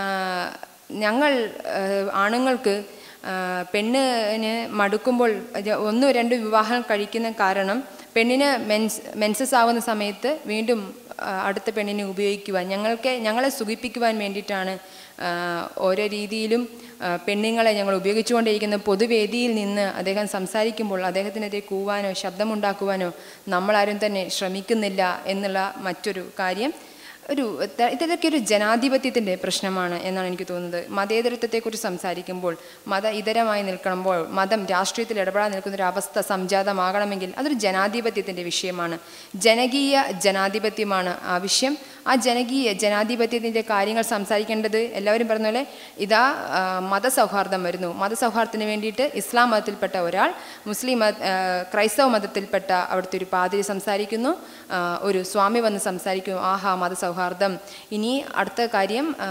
ഞങ്ങൾ ആ, ആണുങ്ങൾക്ക് ആ, പെണ്ണിന് മടുക്കുമ്പോൾ ഇത് ഒന്നോ രണ്ടോ വിവാഹം കഴിക്കുന്ന കാരണം പെണ്ണിന് മെൻസ് മെൻസസ് ആവുന്ന സമയത്ത് വീണ്ടും ആ, അടുത്ത പെണ്ണിനെ ഉപയോഗിക്കുവാൻ ഞങ്ങൾക്ക് ഞങ്ങളെ സുഖിപ്പിക്കുവാൻ വേണ്ടിയിട്ടാണ് ആ, ഓരോ രീതിയിലും ആ, പെണ്ണുങ്ങളെ ഞങ്ങൾ ഉപയോഗിച്ചുകൊണ്ടിരിക്കുന്ന പൊതുവേദിയിൽ നിന്ന് അദ്ദേഹം സംസാരിക്കുമ്പോൾ അദ്ദേഹത്തിനെതിരെ കൂവാനോ ശബ്ദമുണ്ടാക്കുവാനോ നമ്മളാരും തന്നെ ശ്രമിക്കുന്നില്ല എന്നുള്ള മറ്റൊരു കാര്യം ഒരു ത- ഇതൊക്കെ ഒരു ജനാധിപത്യത്തിൻ്റെ പ്രശ്നമാണ് എന്നാണ് എനിക്ക് തോന്നുന്നത് മതേതരത്വത്തെക്കുറിച്ച് സംസാരിക്കുമ്പോൾ മത ഇതരമായി നിൽക്കുമ്പോൾ മതം രാഷ്ട്രീയത്തിൽ ഇടപെടാൻ നിൽക്കുന്ന ഒരു അവസ്ഥ സംജാതമാകണമെങ്കിൽ അതൊരു ജനാധിപത്യത്തിൻ്റെ വിഷയമാണ് ജനകീയ ജനാധിപത്യമാണ് ആവശ്യം ആ ജനകീയ ജനാധിപത്യത്തിൻ്റെ കാര്യങ്ങൾ സംസാരിക്കേണ്ടത് എല്ലാവരും പറഞ്ഞ പോലെ ഇതാ ആ, മതസൗഹാർദ്ദം വരുന്നു മതസൗഹാർദ്ദത്തിന് വേണ്ടിയിട്ട് ഇസ്ലാം മതത്തിൽപ്പെട്ട ഒരാൾ മുസ്ലിം മത ആ, ക്രൈസ്തവ മതത്തിൽപ്പെട്ട അവിടുത്തെ ഒരു പാതിരി സംസാരിക്കുന്നു ആ, ഒരു സ്വാമി വന്ന് സംസാരിക്കുന്നു ആഹാ മതസൗഹാർദ്ദം ഇനി അടുത്ത കാര്യം ആ,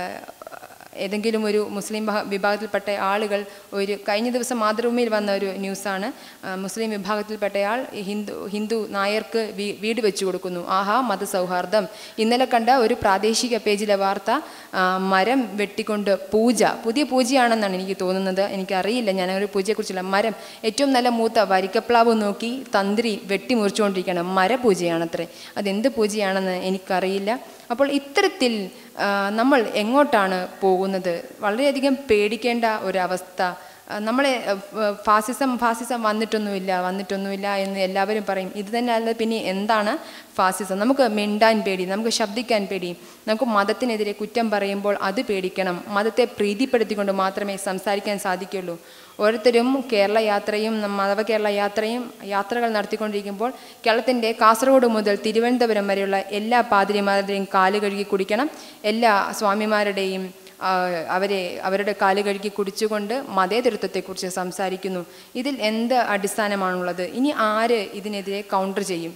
ഏതെങ്കിലും ഒരു മുസ്ലിം വിഭാ- വിഭാഗത്തിൽപ്പെട്ട ആളുകൾ ഒരു കഴിഞ്ഞ ദിവസം മാതൃഭൂമിയിൽ വന്ന ഒരു ന്യൂസാണ് ആ, മുസ്ലിം വിഭാഗത്തിൽപ്പെട്ടയാൾ ഹിന്ദു ഹിന്ദു നായർക്ക് വീ- വീട് വെച്ചു കൊടുക്കുന്നു ആഹാ മതസൗഹാർദ്ദം ഇന്നലെ കണ്ട ഒരു പ്രാദേശിക പേജിലെ വാർത്ത ആ, മരം വെട്ടിക്കൊണ്ട് പൂജ പുതിയ പൂജയാണെന്നാണ് എനിക്ക് തോന്നുന്നത് എനിക്കറിയില്ല ഞാൻ ഒരു പൂജയെക്കുറിച്ചില്ല മരം ഏറ്റവും നല്ല മൂത്ത വരിക്കപ്ലാവ് നോക്കി തന്ത്രി വെട്ടിമുറിച്ചുകൊണ്ടിരിക്കുകയാണ് മരപൂജയാണത്രേ അതെന്ത് പൂജയാണെന്ന് എനിക്കറിയില്ല അപ്പോൾ ഇത്തരത്തിൽ ആ, നമ്മൾ എങ്ങോട്ടാണ് പോകുന്നത് വളരെയധികം പേടിക്കേണ്ട ഒരവസ്ഥ ആ, നമ്മളെ ആ, ഫ- ഫാസിസം ഫാസിസം വന്നിട്ടൊന്നുമില്ല വന്നിട്ടൊന്നുമില്ല എന്ന് എല്ലാവരും പറയും ഇത് തന്നെ അല്ല പിന്നെ എന്താണ് ഫാസിസം നമുക്ക് മിണ്ടാൻ പേടി നമുക്ക് ശബ്ദിക്കാൻ പേടി നമുക്ക് മതത്തിനെതിരെ കുറ്റം പറയുമ്പോൾ അത് പേടിക്കണം മതത്തെ പ്രീതിപ്പെടുത്തിക്കൊണ്ട് മാത്രമേ സംസാരിക്കാൻ സാധിക്കുകയുള്ളൂ ഓരോരുത്തരും കേരള യാത്രയും നം- മതവ കേരള യാത്രയും യാത്രകൾ നടത്തിക്കൊണ്ടിരിക്കുമ്പോൾ കേരളത്തിൻ്റെ കാസർഗോഡ് മുതൽ തിരുവനന്തപുരം വരെയുള്ള എല്ലാ പാതിരിമാരുടെയും കാല് കഴുകി കുടിക്കണം എല്ലാ സ്വാമിമാരുടെയും ആ, അവരെ അവരുടെ കാല് കഴുകി കുടിച്ചുകൊണ്ട് മതേതരത്വത്തെക്കുറിച്ച് സംസാരിക്കുന്നു ഇതിൽ എന്ത് അടിസ്ഥാനമാണുള്ളത് ഇനി ആര് ഇതിനെതിരെ കൗണ്ടർ ചെയ്യും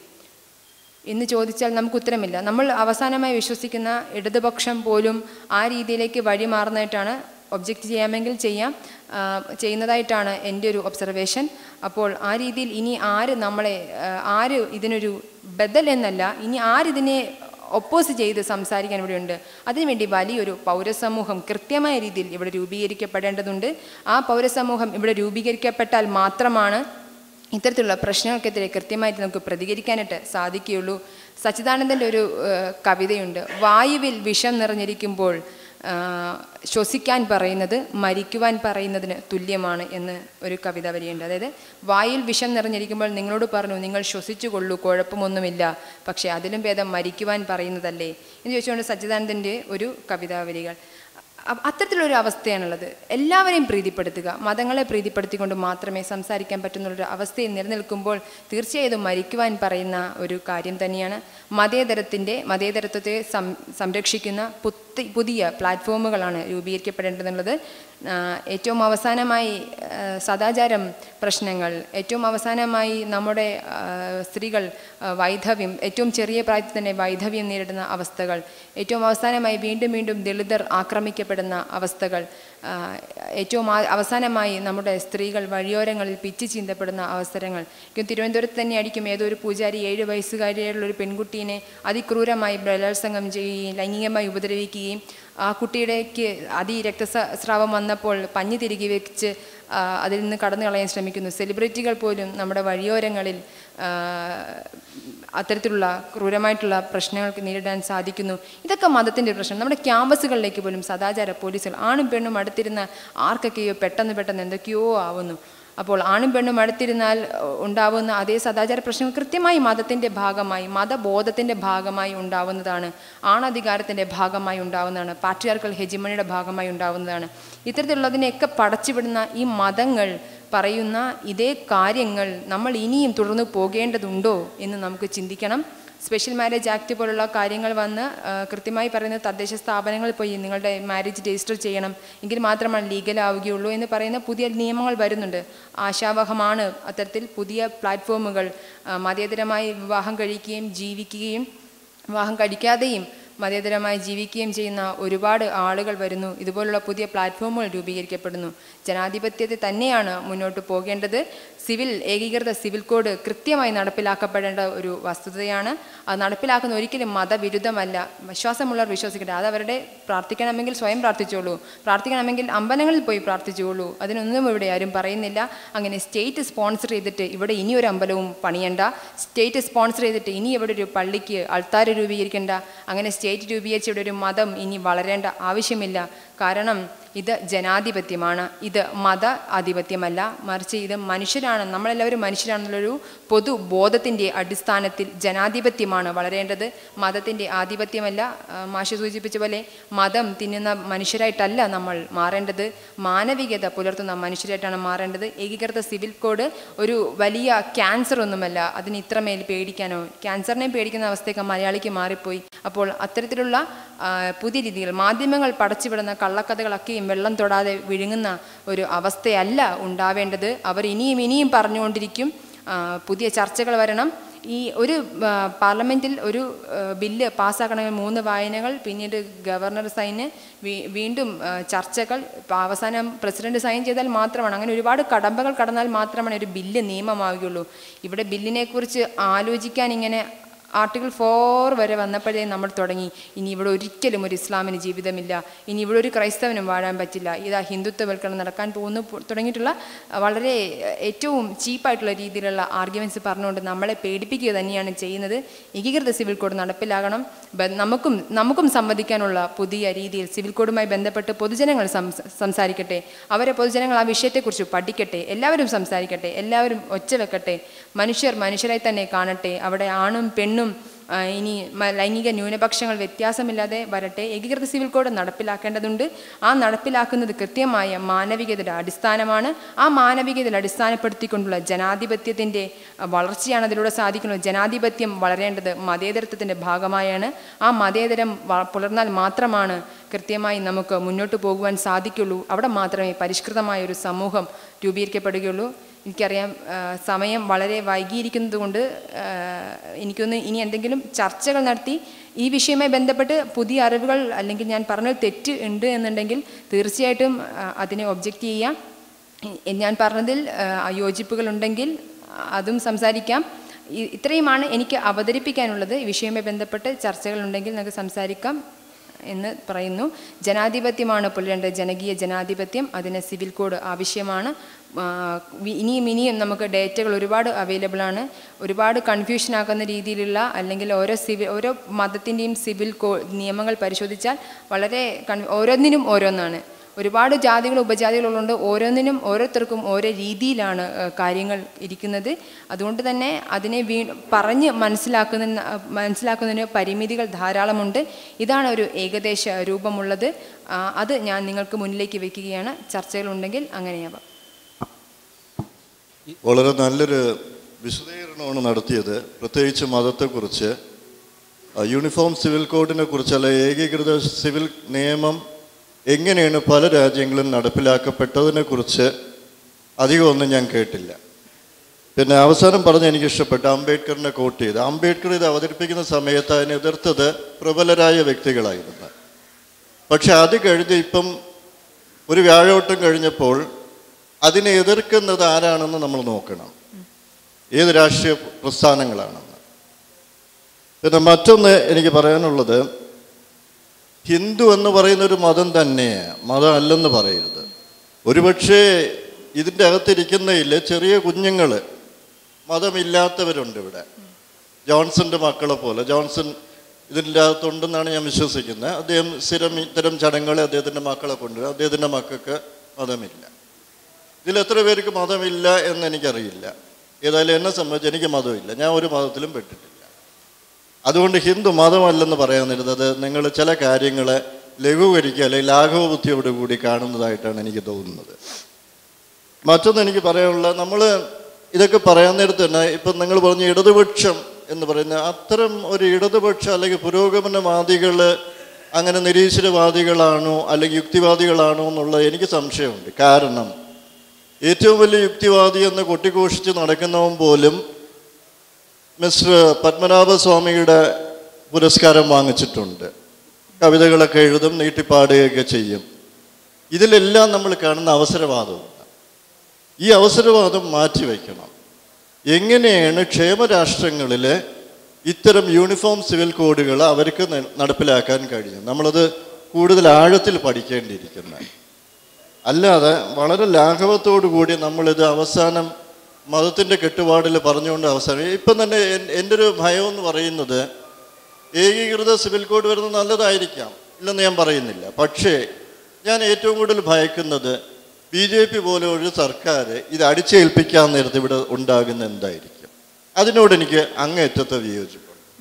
എന്ന് ചോദിച്ചാൽ നമുക്ക് ഉത്തരമില്ല നമ്മൾ അവസാനമായി വിശ്വസിക്കുന്ന ഇടതുപക്ഷം പോലും ആ രീതിയിലേക്ക് വഴിമാറുന്നതായിട്ടാണ് ഒബ്ജക്റ്റ് ചെയ്യാമെങ്കിൽ ചെയ്യാം ആ, ചെയ്യുന്നതായിട്ടാണ് എൻ്റെ ഒരു ഒബ്സർവേഷൻ അപ്പോൾ ആ രീതിയിൽ ഇനി ആര് നമ്മളെ ആ, ആര് ഇതിനൊരു ബദൽ എന്നല്ല ഇനി ആരിതിനെ ഒപ്പോസ് ചെയ്ത് സംസാരിക്കാൻ ഇവിടെയുണ്ട് അതിനുവേണ്ടി വലിയൊരു പൗരസമൂഹം കൃത്യമായ രീതിയിൽ ഇവിടെ രൂപീകരിക്കപ്പെടേണ്ടതുണ്ട് ആ പൗരസമൂഹം ഇവിടെ രൂപീകരിക്കപ്പെട്ടാൽ മാത്രമാണ് ഇത്തരത്തിലുള്ള പ്രശ്നങ്ങൾക്കെതിരെ കൃത്യമായിട്ട് നമുക്ക് പ്രതികരിക്കാനായിട്ട് സാധിക്കുകയുള്ളൂ സച്ചിദാനന്ദൻ്റെ ഒരു ഏഹ്, കവിതയുണ്ട് വായുവിൽ വിഷം നിറഞ്ഞിരിക്കുമ്പോൾ ആ, ശ്വസിക്കാൻ പറയുന്നത് മരിക്കുവാൻ പറയുന്നതിന് തുല്യമാണ് എന്ന് ഒരു കവിത വരിയുണ്ട് അതായത് വായിൽ വിഷം നിറഞ്ഞിരിക്കുമ്പോൾ നിങ്ങളോട് പറഞ്ഞു നിങ്ങൾ ശ്വസിച്ചു കൊള്ളൂ കുഴപ്പമൊന്നുമില്ല പക്ഷേ അതിലും ഭേദം മരിക്കുവാൻ പറയുന്നതല്ലേ എന്ന് ചോദിച്ചുകൊണ്ട് സച്ചിദാനന്ദൻ്റെ ഒരു കവിതാ വരികൾ അ- അത്തരത്തിലൊരു അവസ്ഥയാണുള്ളത് എല്ലാവരെയും പ്രീതിപ്പെടുത്തുക മതങ്ങളെ പ്രീതിപ്പെടുത്തിക്കൊണ്ട് മാത്രമേ സംസാരിക്കാൻ പറ്റുന്നുള്ളൊരു അവസ്ഥയിൽ നിലനിൽക്കുമ്പോൾ തീർച്ചയായും മരിക്കുവാൻ പറയുന്ന ഒരു കാര്യം തന്നെയാണ് മതേതരത്തിൻ്റെ മതേതരത്വത്തെ സം സംരക്ഷിക്കുന്ന പുത്തി പുതിയ പ്ലാറ്റ്ഫോമുകളാണ് രൂപീകരിക്കപ്പെടേണ്ടതുള്ളത് ആ, ഏറ്റവും അവസാനമായി ആ, സദാചാരം പ്രശ്നങ്ങൾ ഏറ്റവും അവസാനമായി നമ്മുടെ ആ, സ്ത്രീകൾ ആ, വൈധവ്യം ഏറ്റവും ചെറിയ പ്രായത്തിൽ തന്നെ വൈധവ്യം നേരിടുന്ന അവസ്ഥകൾ ഏറ്റവും അവസാനമായി വീണ്ടും വീണ്ടും ദളിതർ ആക്രമിക്കപ്പെടുന്ന അവസ്ഥകൾ ആ, ഏറ്റവും ആ- അവസാനമായി നമ്മുടെ സ്ത്രീകൾ വഴിയോരങ്ങളിൽ പിച്ച് ചീന്തപ്പെടുന്ന അവസരങ്ങൾ എനിക്ക് തിരുവനന്തപുരത്ത് തന്നെ ആയിരിക്കും ഏതോ ഒരു പൂജാരി ഏഴ് വയസ്സുകാരിയായിട്ടുള്ള ഒരു പെൺകുട്ടീനെ അതിക്രൂരമായി ബലാത്സംഗം ചെയ്യുകയും ലൈംഗികമായി ഉപദ്രവിക്കുകയും ആ കുട്ടിയുടേക്ക് അതി രക്തസ്രാവം വന്നപ്പോൾ പഞ്ഞി തിരികെ വെച്ച് ആ, അതിൽ നിന്ന് കടന്നു കളയാൻ ശ്രമിക്കുന്നു സെലിബ്രിറ്റികൾ പോലും നമ്മുടെ വഴിയോരങ്ങളിൽ ആ, അത്തരത്തിലുള്ള ക്രൂരമായിട്ടുള്ള പ്രശ്നങ്ങൾക്ക് നേരിടാൻ സാധിക്കുന്നു ഇതൊക്കെ മതത്തിൻ്റെ പ്രശ്നം നമ്മുടെ ക്യാമ്പസുകളിലേക്ക് പോലും സദാചാര പോലീസുകൾ ആണും പെണ്ണും അടുത്തിരുന്ന ആർക്കൊക്കെയോ പെട്ടെന്ന് പെട്ടെന്ന് എന്തൊക്കെയോ ആവുന്നു അപ്പോൾ ആണും പെണ്ണും അടുത്തിരുന്നാൽ അഹ്, ഉണ്ടാവുന്ന അതേ സദാചാര പ്രശ്നങ്ങൾ കൃത്യമായി മതത്തിൻ്റെ ഭാഗമായി മതബോധത്തിൻ്റെ ഭാഗമായി ഉണ്ടാവുന്നതാണ് ആണധികാരത്തിൻ്റെ ഭാഗമായി ഉണ്ടാവുന്നതാണ് പാട്രിയാർക്കൽ ഹെജിമണിയുടെ ഭാഗമായി ഉണ്ടാവുന്നതാണ് ഇത്തരത്തിലുള്ളതിനെയൊക്കെ പടച്ചുവിടുന്ന ഈ മതങ്ങൾ പറയുന്ന ഇതേ കാര്യങ്ങൾ നമ്മൾ ഇനിയും തുടർന്ന് പോകേണ്ടതുണ്ടോ എന്ന് നമുക്ക് ചിന്തിക്കണം സ്പെഷ്യൽ മാരേജ് ആക്ട് പോലുള്ള കാര്യങ്ങൾ വന്ന് ആ, കൃത്യമായി പറയുന്ന തദ്ദേശ സ്ഥാപനങ്ങളിൽ പോയി നിങ്ങളുടെ മാരേജ് രജിസ്റ്റർ ചെയ്യണം എങ്കിൽ മാത്രമാണ് ലീഗൽ ആവുകയുള്ളൂ എന്ന് പറയുന്ന പുതിയ നിയമങ്ങൾ വരുന്നുണ്ട് ആശാവഹമാണ് അത്തരത്തിൽ പുതിയ പ്ലാറ്റ്ഫോമുകൾ ആ, മതേതരമായി വിവാഹം കഴിക്കുകയും ജീവിക്കുകയും വിവാഹം കഴിക്കാതെയും മതേതരമായി ജീവിക്കുകയും ചെയ്യുന്ന ഒരുപാട് ആളുകൾ വരുന്നു ഇതുപോലുള്ള പുതിയ പ്ലാറ്റ്ഫോമുകൾ രൂപീകരിക്കപ്പെടുന്നു ജനാധിപത്യത്തെ തന്നെയാണ് മുന്നോട്ട് പോകേണ്ടത് സിവിൽ ഏകീകൃത സിവിൽ കോഡ് കൃത്യമായി നടപ്പിലാക്കപ്പെടേണ്ട ഒരു വസ്തുതയാണ് അത് നടപ്പിലാക്കുന്ന ഒരിക്കലും മതവിരുദ്ധമല്ല വിശ്വാസമുള്ളവർ വിശ്വസിക്കട്ടെ അത് അവരുടെ പ്രാർത്ഥിക്കണമെങ്കിൽ സ്വയം പ്രാർത്ഥിച്ചോളൂ പ്രാർത്ഥിക്കണമെങ്കിൽ അമ്പലങ്ങളിൽ പോയി പ്രാർത്ഥിച്ചോളൂ അതിനൊന്നും ഇവിടെ ആരും പറയുന്നില്ല അങ്ങനെ സ്റ്റേറ്റ് സ്പോൺസർ ചെയ്തിട്ട് ഇവിടെ ഇനി ഒരു അമ്പലവും പണിയണ്ട സ്റ്റേറ്റ് സ്പോൺസർ ചെയ്തിട്ട് ഇനി ഇവിടെ ഒരു പള്ളിക്ക് അൾത്താര രൂപീകരിക്കേണ്ട അങ്ങനെ സ്റ്റേറ്റ് രൂപീകരിച്ച് ഇവിടെ ഒരു മതം ഇനി വളരേണ്ട ആവശ്യമില്ല കാരണം ഇത് ജനാധിപത്യമാണ് ഇത് മത ആധിപത്യമല്ല മറിച്ച് ഇത് മനുഷ്യരാണ് നമ്മളെല്ലാവരും മനുഷ്യരാണെന്നുള്ളൊരു പൊതുബോധത്തിൻ്റെ അടിസ്ഥാനത്തിൽ ജനാധിപത്യമാണ് വളരേണ്ടത് മതത്തിൻ്റെ ആധിപത്യമല്ല ആ, മാഷ് സൂചിപ്പിച്ച പോലെ മതം തിന്നുന്ന മനുഷ്യരായിട്ടല്ല നമ്മൾ മാറേണ്ടത് മാനവികത പുലർത്തുന്ന മനുഷ്യരായിട്ടാണ് മാറേണ്ടത് ഏകീകൃത സിവിൽ കോഡ് ഒരു വലിയ ക്യാൻസർ ഒന്നുമല്ല അതിന് ഇത്രമേൽ പേടിക്കാനോ ക്യാൻസറിനെ പേടിക്കുന്ന അവസ്ഥയൊക്കെ മലയാളിക്ക് മാറിപ്പോയി അപ്പോൾ അത്തരത്തിലുള്ള ആ, പുതിയ രീതികൾ മാധ്യമങ്ങൾ പടച്ചുവിടുന്ന കള്ളക്കഥകളൊക്കെയും വെള്ളം തൊടാതെ വിഴുങ്ങുന്ന ഒരു അവസ്ഥയല്ല ഉണ്ടാവേണ്ടത് അവർ ഇനിയും ഇനിയും പറഞ്ഞുകൊണ്ടിരിക്കും ആ, പുതിയ ചർച്ചകൾ വരണം ഈ ഒരു ആ, പാർലമെൻറ്റിൽ ഒരു ആ, ബില്ല് പാസ്സാക്കണമെങ്കിൽ മൂന്ന് വായനകൾ പിന്നീട് ഗവർണർ സൈന് വീ- വീണ്ടും ആ, ചർച്ചകൾ ഇപ്പം അവസാനം പ്രസിഡന്റ് സൈൻ ചെയ്താൽ മാത്രമാണ് അങ്ങനെ ഒരുപാട് കടമ്പകൾ കടന്നാൽ മാത്രമാണ് ഒരു ബില്ല് നിയമമാവുകയുള്ളൂ ഇവിടെ ബില്ലിനെക്കുറിച്ച് ആലോചിക്കാൻ ഇങ്ങനെ ആർട്ടിക്കിൾ ഫോർ വരെ വന്നപ്പോഴേ നമ്മൾ തുടങ്ങി ഇനി ഇവിടെ ഒരിക്കലും ഒരു ഇസ്ലാമിന് ജീവിതമില്ല ഇനി ഇവിടെ ഒരു ക്രൈസ്തവനും വാഴാൻ പറ്റില്ല ഇതാ ഹിന്ദുത്വവൽക്കരണം നടക്കാൻ പോകുന്നു പോ- തുടങ്ങിയിട്ടുള്ള അഹ്, വളരെ അഹ്, ഏറ്റവും ചീപ്പായിട്ടുള്ള രീതിയിലുള്ള ആർഗ്യുമെൻറ്റ്സ് പറഞ്ഞുകൊണ്ട് നമ്മളെ പേടിപ്പിക്കുക തന്നെയാണ് ചെയ്യുന്നത് ഏകീകൃത സിവിൽ കോഡ് നടപ്പിലാകണം ബ- നമുക്കും നമുക്കും സംവദിക്കാനുള്ള പുതിയ രീതിയിൽ സിവിൽ കോഡുമായി ബന്ധപ്പെട്ട് പൊതുജനങ്ങൾ സംസ- സംസാരിക്കട്ടെ അവരെ പൊതുജനങ്ങൾ ആ വിഷയത്തെക്കുറിച്ച് പഠിക്കട്ടെ എല്ലാവരും സംസാരിക്കട്ടെ എല്ലാവരും ഒച്ച വെക്കട്ടെ മനുഷ്യർ മനുഷ്യരായി തന്നെ കാണട്ടെ അവിടെ ആണും പെണ്ണും ആ, ഇനി മ- ലൈംഗിക ന്യൂനപക്ഷങ്ങൾ വ്യത്യാസമില്ലാതെ വരട്ടെ ഏകീകൃത സിവിൽ കോഡ് നടപ്പിലാക്കേണ്ടതുണ്ട് ആ നടപ്പിലാക്കുന്നത് കൃത്യമായ മാനവികതയുടെ അടിസ്ഥാനമാണ് ആ മാനവികതയിൽ അടിസ്ഥാനപ്പെടുത്തിക്കൊണ്ടുള്ള ജനാധിപത്യത്തിൻ്റെ വളർച്ചയാണ് അതിലൂടെ സാധിക്കുന്നത് ജനാധിപത്യം വളരേണ്ടത് മതേതരത്വത്തിൻ്റെ ഭാഗമായാണ് ആ മതേതരം വ- പുലർന്നാൽ മാത്രമാണ് കൃത്യമായി നമുക്ക് മുന്നോട്ട് പോകുവാൻ സാധിക്കുള്ളൂ അവിടെ മാത്രമേ പരിഷ്കൃതമായ ഒരു സമൂഹം രൂപീകരിക്കപ്പെടുകയുള്ളൂ എനിക്കറിയാം ആ, സമയം വളരെ വൈകിയിരിക്കുന്നത് കൊണ്ട് ആ, എനിക്കൊന്ന് ഇനി എന്തെങ്കിലും ചർച്ചകൾ നടത്തി ഈ വിഷയവുമായി ബന്ധപ്പെട്ട് പുതിയ അറിവുകൾ അല്ലെങ്കിൽ ഞാൻ പറഞ്ഞത് തെറ്റ് ഉണ്ട് എന്നുണ്ടെങ്കിൽ തീർച്ചയായിട്ടും ആ, അതിനെ ഒബ്ജക്റ്റ് ചെയ്യാം ഇ- ഞാൻ പറഞ്ഞതിൽ ആ, യോജിപ്പുകളുണ്ടെങ്കിൽ അതും സംസാരിക്കാം ഇ- ഇത്രയുമാണ് എനിക്ക് അവതരിപ്പിക്കാനുള്ളത് ഈ വിഷയവുമായി ബന്ധപ്പെട്ട് ചർച്ചകളുണ്ടെങ്കിൽ നമുക്ക് സംസാരിക്കാം എന്ന് പറയുന്നു ജനാധിപത്യമാണ് പുലരേണ്ടത് ജനകീയ ജനാധിപത്യം അതിന് സിവിൽ കോഡ് ആവശ്യമാണ് ആ, വി- ഇനിയും ഇനിയും നമുക്ക് ഡേറ്റകൾ ഒരുപാട് അവൈലബിൾ ആണ് ഒരുപാട് കൺഫ്യൂഷൻ ആക്കുന്ന രീതിയിലുള്ള അല്ലെങ്കിൽ ഓരോ സിവിൽ ഓരോ മതത്തിൻ്റെയും സിവിൽ കോ നിയമങ്ങൾ പരിശോധിച്ചാൽ വളരെ കൺ ഓരോന്നിനും ഓരോന്നാണ് ഒരുപാട് ജാതികൾ ഉപജാതികളുള്ളതുകൊണ്ട് ഓരോന്നിനും ഓരോരുത്തർക്കും ഓരോ രീതിയിലാണ് ഏഹ്, കാര്യങ്ങൾ ഇരിക്കുന്നത് അതുകൊണ്ട് തന്നെ അതിനെ വീ പറഞ്ഞ് മനസ്സിലാക്കുന്ന മനസ്സിലാക്കുന്നതിന് പരിമിതികൾ ധാരാളമുണ്ട് ഇതാണ് ഒരു ഏകദേശ രൂപമുള്ളത് ആ, അത് ഞാൻ നിങ്ങൾക്ക് മുന്നിലേക്ക് വയ്ക്കുകയാണ് ചർച്ചകളുണ്ടെങ്കിൽ അങ്ങനെയാവാം വളരെ നല്ലൊരു വിശദീകരണമാണ് നടത്തിയത് പ്രത്യേകിച്ച് മതത്തെക്കുറിച്ച് ആ, യൂണിഫോം സിവിൽ കോഡിനെ കുറിച്ച് അല്ല ഏകീകൃത സിവിൽ നിയമം എങ്ങനെയാണ് പല രാജ്യങ്ങളും നടപ്പിലാക്കപ്പെട്ടതിനെ കുറിച്ച് അധികമൊന്നും ഞാൻ കേട്ടില്ല പിന്നെ അവസാനം പറഞ്ഞ് എനിക്ക് ഇഷ്ടപ്പെട്ട അംബേദ്കറിനെ കോട്ട് ചെയ്ത് അംബേദ്കർ ഇത് അവതരിപ്പിക്കുന്ന സമയത്ത് അതിനെ എതിർത്തത് പ്രബലരായ വ്യക്തികളായിരുന്നു പക്ഷെ അത് കഴിഞ്ഞ് ഇപ്പം ഒരു വ്യാഴോട്ടം കഴിഞ്ഞപ്പോൾ അതിനെ എതിർക്കുന്നത് ആരാണെന്ന് നമ്മൾ നോക്കണം ഏത് രാഷ്ട്രീയ പ്രസ്ഥാനങ്ങളാണെന്ന് പിന്നെ മറ്റൊന്ന് എനിക്ക് പറയാനുള്ളത് ഹിന്ദു എന്ന് പറയുന്ന ഒരു മതം തന്നെ മതം അല്ലെന്ന് പറയരുത് ഒരുപക്ഷേ ഇതിൻ്റെ അകത്തിരിക്കുന്നതിൽ ചെറിയ കുഞ്ഞുങ്ങൾ മതമില്ലാത്തവരുണ്ട് ഇവിടെ ജോൺസന്റെ മക്കളെ പോലെ ജോൺസൺ ഇതിൻ്റെ അകത്തുണ്ടെന്നാണ് ഞാൻ വിശ്വസിക്കുന്നത് അദ്ദേഹം സ്ഥിരം ഇത്തരം ചടങ്ങുകൾ അദ്ദേഹത്തിൻ്റെ മക്കളെ കൊണ്ടുവരും അദ്ദേഹത്തിൻ്റെ മക്കൾക്ക് മതമില്ല ഇതിൽ എത്ര പേർക്ക് മതമില്ല എന്ന് എനിക്കറിയില്ല ഏതായാലും എന്നെ സംബന്ധിച്ച് എനിക്ക് മതമില്ല ഞാൻ ഒരു മതത്തിലും പെട്ടിട്ടില്ല അതുകൊണ്ട് ഹിന്ദു മതമല്ലെന്ന് പറയാൻ നേരത് നിങ്ങൾ ചില കാര്യങ്ങളെ ലഘൂകരിക്കുക അല്ലെങ്കിൽ ലാഘവ ബുദ്ധിയോട് കൂടി കാണുന്നതായിട്ടാണ് എനിക്ക് തോന്നുന്നത് മറ്റൊന്ന് എനിക്ക് പറയാനുള്ള നമ്മൾ ഇതൊക്കെ പറയാൻ നേരത്ത് തന്നെ ഇപ്പം നിങ്ങൾ പറഞ്ഞ ഇടതുപക്ഷം എന്ന് പറയുന്ന അത്തരം ഒരു ഇടതുപക്ഷ അല്ലെങ്കിൽ പുരോഗമനവാദികൾ അങ്ങനെ നിരീശ്വരവാദികളാണോ അല്ലെങ്കിൽ യുക്തിവാദികളാണോ എന്നുള്ളത് എനിക്ക് സംശയമുണ്ട് കാരണം ഏറ്റവും വലിയ യുക്തിവാദി എന്ന് കൊട്ടിഘോഷിച്ച് നടക്കുന്നവൻ പോലും മിസ്റ്റർ പത്മനാഭസ്വാമിയുടെ പുരസ്കാരം വാങ്ങിച്ചിട്ടുണ്ട് കവിതകളൊക്കെ എഴുതും നീട്ടിപ്പാടുകയൊക്കെ ചെയ്യും ഇതിലെല്ലാം നമ്മൾ കാണുന്ന അവസരവാദമാണ് ഈ അവസരവാദം മാറ്റിവെക്കണം എങ്ങനെയാണ് ക്ഷേമരാഷ്ട്രങ്ങളിൽ ഇത്തരം യൂണിഫോം സിവിൽ കോഡുകൾ അവർക്ക് ന- നടപ്പിലാക്കാൻ കഴിയും നമ്മളത് കൂടുതൽ ആഴത്തിൽ പഠിക്കേണ്ടിയിരിക്കുന്നത് അല്ലാതെ വളരെ ലാഘവത്തോടു കൂടി നമ്മളിത് അവസാനം മതത്തിൻ്റെ കെട്ടുപാടിൽ പറഞ്ഞുകൊണ്ട് അവസാനം ഇപ്പം തന്നെ എൻ- എൻ്റെ ഒരു ഭയം എന്ന് പറയുന്നത് ഏകീകൃത സിവിൽ കോഡ് വരുന്നത് നല്ലതായിരിക്കാം ഇല്ലെന്ന് ഞാൻ പറയുന്നില്ല പക്ഷേ ഞാൻ ഏറ്റവും കൂടുതൽ ഭയക്കുന്നത് ബി ജെ പി പോലെ ഒരു സർക്കാർ ഇത് അടിച്ചേൽപ്പിക്കാൻ നേരത്ത് ഇവിടെ ഉണ്ടാകുന്ന എന്തായിരിക്കും അതിനോട് എനിക്ക് അങ്ങേറ്റത്തെ വിയോജിപ്പുണ്ട്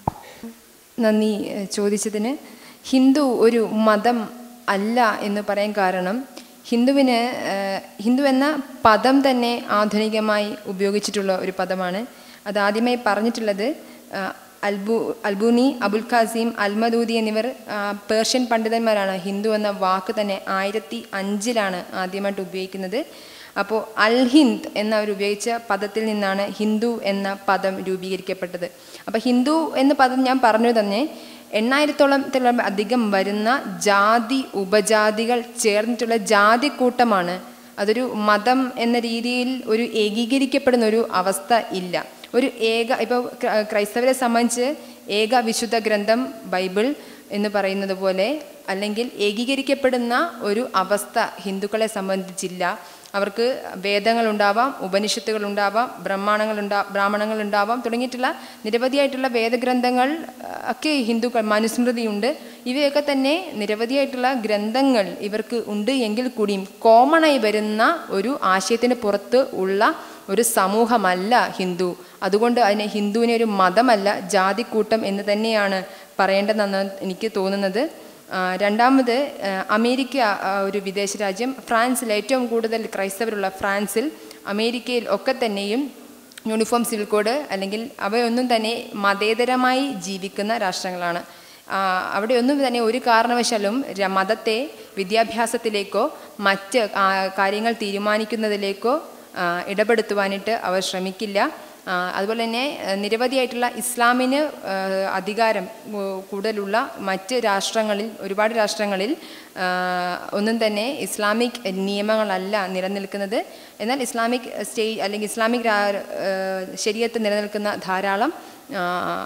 നന്ദി ഏഹ്, ചോദിച്ചതിന് ഹിന്ദു ഒരു മതം അല്ല എന്ന് പറയാൻ കാരണം ഹിന്ദുവിന് ഏഹ്, ഹിന്ദു എന്ന പദം തന്നെ ആധുനികമായി ഉപയോഗിച്ചിട്ടുള്ള ഒരു പദമാണ് അത് ആദ്യമായി പറഞ്ഞിട്ടുള്ളത് ആഹ്, അൽബു അൽബൂനി അബുൽ ഖാസിം അൽമദൂദി എന്നിവർ ആഹ്, പേർഷ്യൻ പണ്ഡിതന്മാരാണ് ഹിന്ദു എന്ന വാക്ക് തന്നെ ആയിരത്തി അഞ്ചിലാണ് ആദ്യമായിട്ട് ഉപയോഗിക്കുന്നത് അപ്പോൾ അൽ ഹിന്ദ് എന്നവർ ഉപയോഗിച്ച പദത്തിൽ നിന്നാണ് ഹിന്ദു എന്ന പദം രൂപീകരിക്കപ്പെട്ടത് അപ്പോൾ ഹിന്ദു എന്ന പദം ഞാൻ പറഞ്ഞു തന്നെ എണ്ണായിരത്തോളം അധികം വരുന്ന ജാതി ഉപജാതികൾ ചേർന്നിട്ടുള്ള ജാതിക്കൂട്ടമാണ് അതൊരു മതം എന്ന രീതിയിൽ ഒരു ഏകീകരിക്കപ്പെടുന്ന ഒരു അവസ്ഥ ഇല്ല ഒരു ഏക ഇപ്പോൾ ക്രൈസ്തവരെ സംബന്ധിച്ച് ഏക വിശുദ്ധ ഗ്രന്ഥം ബൈബിൾ എന്ന് പറയുന്നത് പോലെ അല്ലെങ്കിൽ ഏകീകരിക്കപ്പെടുന്ന ഒരു അവസ്ഥ ഹിന്ദുക്കളെ സംബന്ധിച്ചില്ല അവർക്ക് വേദങ്ങളുണ്ടാവാം ഉപനിഷത്തുകളുണ്ടാവാം ബ്രഹ്മാണങ്ങളുണ്ടാ ബ്രാഹ്മണങ്ങളുണ്ടാവാം തുടങ്ങിയിട്ടുള്ള നിരവധിയായിട്ടുള്ള വേദഗ്രന്ഥങ്ങൾ ആ, ഒക്കെ ഹിന്ദുക്കൾ മനുസ്മൃതിയുണ്ട് ഇവയൊക്കെ തന്നെ നിരവധിയായിട്ടുള്ള ഗ്രന്ഥങ്ങൾ ഇവർക്ക് ഉണ്ട് എങ്കിൽ കൂടിയും കോമണായി വരുന്ന ഒരു ആശയത്തിന് പുറത്ത് ഉള്ള ഒരു സമൂഹമല്ല ഹിന്ദു അതുകൊണ്ട് അതിനെ ഹിന്ദുവിനെ ഒരു മതമല്ല ജാതിക്കൂട്ടം എന്ന് തന്നെയാണ് പറയേണ്ടതെന്ന് എനിക്ക് തോന്നുന്നത് ആ, രണ്ടാമത് ആ, അമേരിക്ക ആ, ഒരു വിദേശ രാജ്യം ഫ്രാൻസിൽ ഏറ്റവും കൂടുതൽ ക്രൈസ്തവരുള്ള ഫ്രാൻസിൽ അമേരിക്കയിൽ ഒക്കെ തന്നെയും യൂണിഫോം സിവിൽ കോഡ് അല്ലെങ്കിൽ അവയൊന്നും തന്നെ മതേതരമായി ജീവിക്കുന്ന രാഷ്ട്രങ്ങളാണ് ആ, അവിടെയൊന്നും തന്നെ ഒരു കാരണവശാലും ര- മതത്തെ വിദ്യാഭ്യാസത്തിലേക്കോ മറ്റ് ആ, കാര്യങ്ങൾ തീരുമാനിക്കുന്നതിലേക്കോ ആ, ഇടപെടുത്തുവാനായിട്ട് അവർ ശ്രമിക്കില്ല ആ, അതുപോലെ തന്നെ ആ, നിരവധിയായിട്ടുള്ള ഇസ്ലാമിന് ആ, അധികാരം ഉ- കൂടുതലുള്ള മറ്റ് രാഷ്ട്രങ്ങളിൽ ഒരുപാട് രാഷ്ട്രങ്ങളിൽ ആ, ഒന്നും തന്നെ ഇസ്ലാമിക് നിയമങ്ങളല്ല നിലനിൽക്കുന്നത് എന്നാൽ ഇസ്ലാമിക് സ്റ്റേ അല്ലെങ്കിൽ ഇസ്ലാമിക് രാ- ആ, ശരീരത്ത് നിലനിൽക്കുന്ന ധാരാളം ആ,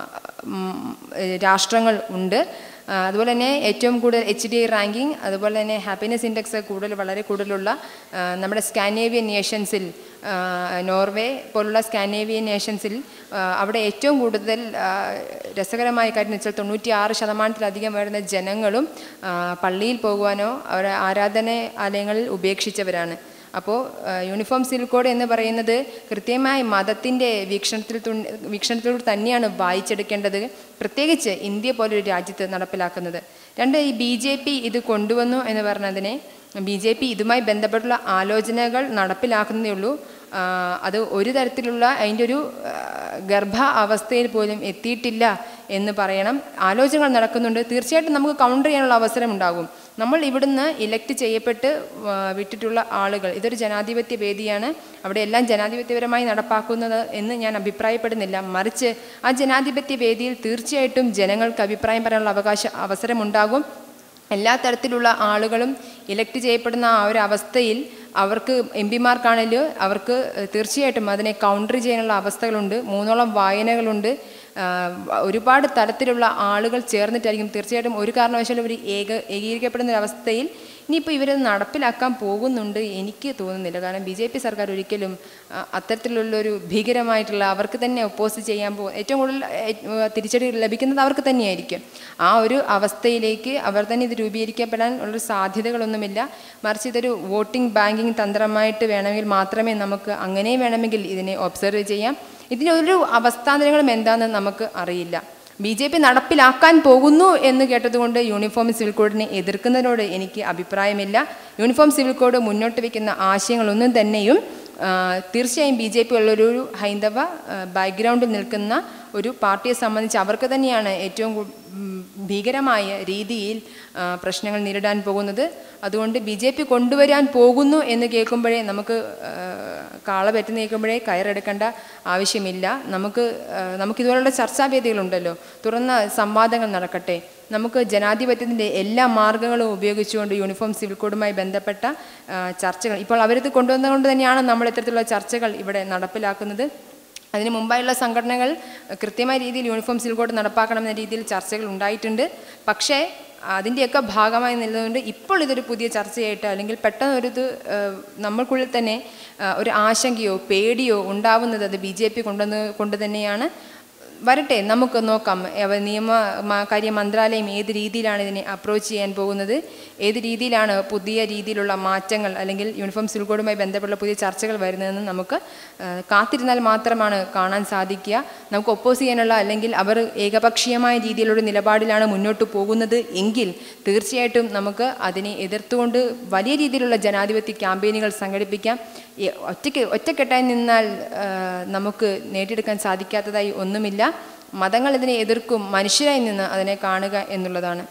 ഉം, രാഷ്ട്രങ്ങൾ ഉണ്ട് ആ, അതുപോലെ തന്നെ ഏറ്റവും കൂടുതൽ എച്ച് ഡി ഐ റാങ്കിങ് അതുപോലെ തന്നെ ഹാപ്പിനെസ് ഇൻഡെക്സ് കൂടുതൽ വളരെ കൂടുതലുള്ള ആ, നമ്മുടെ സ്കാനേവിയൻ നേഷൻസിൽ ആ, നോർവേ പോലുള്ള സ്കാനേവിയൻ നേഷൻസിൽ ആ, അവിടെ ഏറ്റവും കൂടുതൽ ആ, രസകരമായ കാര്യം എന്ന് വെച്ചാൽ തൊണ്ണൂറ്റി ആറ് ശതമാനത്തിലധികം വരുന്ന ജനങ്ങളും ആ, പള്ളിയിൽ പോകുവാനോ അവരുടെ ആരാധനാലയങ്ങളിൽ ഉപേക്ഷിച്ചവരാണ് അപ്പോൾ യൂണിഫോം സിവിൽ കോഡ് എന്ന് പറയുന്നത് കൃത്യമായി മതത്തിൻ്റെ വീക്ഷണത്തിൽ തു- വീക്ഷണത്തിലൂടെ തന്നെയാണ് വായിച്ചെടുക്കേണ്ടത് പ്രത്യേകിച്ച് ഇന്ത്യ പോലൊരു രാജ്യത്ത് നടപ്പിലാക്കുന്നത് രണ്ട് ഈ ബി ജെ പി ഇത് കൊണ്ടുവന്നു എന്ന് പറഞ്ഞതിനെ ബി ജെ പി ഇതുമായി ബന്ധപ്പെട്ടുള്ള ആലോചനകൾ നടപ്പിലാക്കുന്നതേ ഉള്ളൂ ആ, അത് ഒരു തരത്തിലുള്ള അതിൻ്റെ ഒരു ആ, ഗർഭ അവസ്ഥയിൽ പോലും എത്തിയിട്ടില്ല എന്ന് പറയണം ആലോചനകൾ നടക്കുന്നുണ്ട് തീർച്ചയായിട്ടും നമുക്ക് കൗണ്ടർ ചെയ്യാനുള്ള അവസരം ഉണ്ടാകും നമ്മൾ ഇവിടുന്ന് ഇലക്ട് ചെയ്യപ്പെട്ട് ആ, വിട്ടിട്ടുള്ള ആളുകൾ ഇതൊരു ജനാധിപത്യ വേദിയാണ് അവിടെ എല്ലാം ജനാധിപത്യപരമായി നടപ്പാക്കുന്നത് എന്ന് ഞാൻ അഭിപ്രായപ്പെടുന്നില്ല മറിച്ച് ആ ജനാധിപത്യ വേദിയിൽ തീർച്ചയായിട്ടും ജനങ്ങൾക്ക് അഭിപ്രായം പറയാനുള്ള അവകാശ അവസരമുണ്ടാകും എല്ലാ തരത്തിലുള്ള ആളുകളും ഇലക്ട് ചെയ്യപ്പെടുന്ന ആ ഒരു അവസ്ഥയിൽ അവർക്ക് എം പിമാർക്കാണെങ്കിലും അവർക്ക് തീർച്ചയായിട്ടും അതിനെ കൗണ്ടർ ചെയ്യാനുള്ള അവസ്ഥകളുണ്ട് മൂന്നോളം വായനകളുണ്ട് ആ, ഒരുപാട് തരത്തിലുള്ള ആളുകൾ ചേർന്നിട്ടായിരിക്കും തീർച്ചയായിട്ടും ഒരു കാരണവശാലും ഒരു ഏക ഏകീകരിക്കപ്പെടുന്ന ഒരു അവസ്ഥയിൽ ഇനിയിപ്പോൾ ഇവരത് നടപ്പിലാക്കാൻ പോകുന്നുണ്ട് എനിക്ക് തോന്നുന്നില്ല കാരണം ബി ജെ പി സർക്കാർ ഒരിക്കലും ആ, അത്തരത്തിലുള്ളൊരു ഭീകരമായിട്ടുള്ള അവർക്ക് തന്നെ ഒപ്പോസ് ചെയ്യാൻ പോകും ഏറ്റവും കൂടുതൽ ഏ, തിരിച്ചടി ലഭിക്കുന്നത് അവർക്ക് തന്നെയായിരിക്കും ആ ഒരു അവസ്ഥയിലേക്ക് അവർ തന്നെ ഇത് രൂപീകരിക്കപ്പെടാൻ ഉള്ള സാധ്യതകളൊന്നുമില്ല മറിച്ച് ഇതൊരു വോട്ടിംഗ് ബാങ്കിങ് തന്ത്രമായിട്ട് വേണമെങ്കിൽ മാത്രമേ നമുക്ക് അങ്ങനെ വേണമെങ്കിൽ ഇതിനെ ഒബ്സർവ് ചെയ്യാം ഇതിനൊരു അവസ്ഥാന്തരങ്ങളും എന്താണെന്ന് നമുക്ക് അറിയില്ല ബി ജെ പി നടപ്പിലാക്കാൻ പോകുന്നു എന്ന് കേട്ടതുകൊണ്ട് യൂണിഫോം സിവിൽ കോഡിനെ എതിർക്കുന്നതിനോട് എനിക്ക് അഭിപ്രായമില്ല യൂണിഫോം സിവിൽ കോഡ് മുന്നോട്ട് വയ്ക്കുന്ന ആശയങ്ങളൊന്നും തന്നെയും ആ, തീർച്ചയായും ബി ജെ പി ഉള്ളൊരു ഹൈന്ദവ ആ, ബാക്ക്ഗ്രൗണ്ടിൽ നിൽക്കുന്ന ഒരു പാർട്ടിയെ സംബന്ധിച്ച് അവർക്ക് തന്നെയാണ് ഏറ്റവും കൂ- ഉം, ഭീകരമായ രീതിയിൽ ആ, പ്രശ്നങ്ങൾ നേരിടാൻ പോകുന്നത് അതുകൊണ്ട് ബി ജെ പി കൊണ്ടുവരാൻ പോകുന്നു എന്ന് കേൾക്കുമ്പോഴേ നമുക്ക് ആ, കാള പറ്റി നീക്കുമ്പോഴേ കയറെടുക്കേണ്ട ആവശ്യമില്ല നമുക്ക് ആ, നമുക്കിതുപോലുള്ള ചർച്ചാവേദികളുണ്ടല്ലോ തുറന്ന സംവാദങ്ങൾ നടക്കട്ടെ നമുക്ക് ജനാധിപത്യത്തിൻ്റെ എല്ലാ മാർഗങ്ങളും ഉപയോഗിച്ചുകൊണ്ട് യൂണിഫോം സിവിൽ കോഡുമായി ബന്ധപ്പെട്ട ആ, ചർച്ചകൾ ഇപ്പോൾ അവരിത് കൊണ്ടുവന്നതുകൊണ്ട് തന്നെയാണ് നമ്മൾ ഇത്തരത്തിലുള്ള ചർച്ചകൾ ഇവിടെ നടപ്പിലാക്കുന്നത് അതിന് മുമ്പായുള്ള സംഘടനകൾ കൃത്യമായ രീതിയിൽ യൂണിഫോം സിവിൽ കോഡ് നടപ്പാക്കണമെന്ന രീതിയിൽ ചർച്ചകൾ ഉണ്ടായിട്ടുണ്ട് പക്ഷേ അതിൻ്റെയൊക്കെ ഭാഗമായി നിന്നതുകൊണ്ട് ഇപ്പോൾ ഇതൊരു പുതിയ ചർച്ചയായിട്ട് അല്ലെങ്കിൽ പെട്ടെന്ന് ഒരു ഇത് ഏഹ്, നമ്മൾക്കുള്ളിൽ തന്നെ ഏഹ്, ഒരു ആശങ്കയോ പേടിയോ ഉണ്ടാവുന്നത് അത് ബി ജെ പി കൊണ്ടുവന്ന് കൊണ്ട് തന്നെയാണ് വരട്ടെ നമുക്ക് നോക്കാം അവ നിയമ മ- കാര്യ മന്ത്രാലയം ഏത് രീതിയിലാണ് ഇതിനെ അപ്രോച്ച് ചെയ്യാൻ പോകുന്നത് ഏത് രീതിയിലാണ് പുതിയ രീതിയിലുള്ള മാറ്റങ്ങൾ അല്ലെങ്കിൽ യൂണിഫോം സിവിൽ കോഡുമായി ബന്ധപ്പെട്ട പുതിയ ചർച്ചകൾ വരുന്നതെന്ന് നമുക്ക് ആ, കാത്തിരുന്നാൽ മാത്രമാണ് കാണാൻ സാധിക്കുക നമുക്ക് ഒപ്പോസ് ചെയ്യാനുള്ള അല്ലെങ്കിൽ അവർ ഏകപക്ഷീയമായ രീതിയിലുള്ള നിലപാടിലാണ് മുന്നോട്ട് പോകുന്നത് എങ്കിൽ തീർച്ചയായിട്ടും നമുക്ക് അതിനെ എതിർത്തുകൊണ്ട് വലിയ രീതിയിലുള്ള ജനാധിപത്യ ക്യാമ്പയിനുകൾ സംഘടിപ്പിക്കാം ഈ ഒറ്റയ്ക്ക് ഒറ്റക്കെട്ടായി നിന്നാൽ ആ, നമുക്ക് നേടിയെടുക്കാൻ സാധിക്കാത്തതായി ഒന്നുമില്ല മതങ്ങൾ ഇതിനെ എതിർക്കും മനുഷ്യരായി നിന്ന് അതിനെ കാണുക എന്നുള്ളതാണ്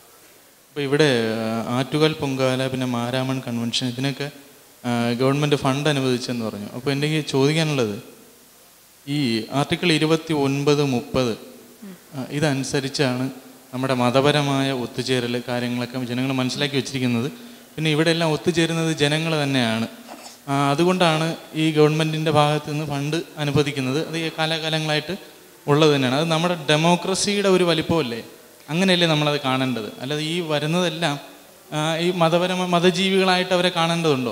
അപ്പോൾ ഇവിടെ ആ, ആറ്റുകാൽ പൊങ്കാല പിന്നെ മാരാമൺ കൺവെൻഷൻ ഇതിനൊക്കെ ആ, ഗവൺമെൻറ് ഫണ്ട് അനുവദിച്ചെന്ന് പറഞ്ഞു അപ്പോൾ എൻ്റെ ഈ ചോദിക്കാനുള്ളത് ഈ ആർട്ടിക്കിൾ ഇരുപത്തി ഒൻപത് മുപ്പത് ഇതനുസരിച്ചാണ് നമ്മുടെ മതപരമായ ഒത്തുചേരൽ കാര്യങ്ങളൊക്കെ ജനങ്ങൾ മനസ്സിലാക്കി വെച്ചിരിക്കുന്നത് പിന്നെ ഇവിടെ എല്ലാം ഒത്തുചേരുന്നത് ജനങ്ങൾ തന്നെയാണ് ആ, അതുകൊണ്ടാണ് ഈ ഗവൺമെൻറ്റിൻ്റെ ഭാഗത്ത് നിന്ന് ഫണ്ട് അനുവദിക്കുന്നത് അത് ഈ കാലാകാലങ്ങളായിട്ട് ഉള്ളത് തന്നെയാണ് അത് നമ്മുടെ ഡെമോക്രസിയുടെ ഒരു വലിപ്പമല്ലേ അങ്ങനെയല്ലേ നമ്മളത് കാണേണ്ടത് അല്ലാതെ ഈ വരുന്നതെല്ലാം ആ, ഈ മതപരമ മതജീവികളായിട്ട് അവരെ കാണേണ്ടതുണ്ടോ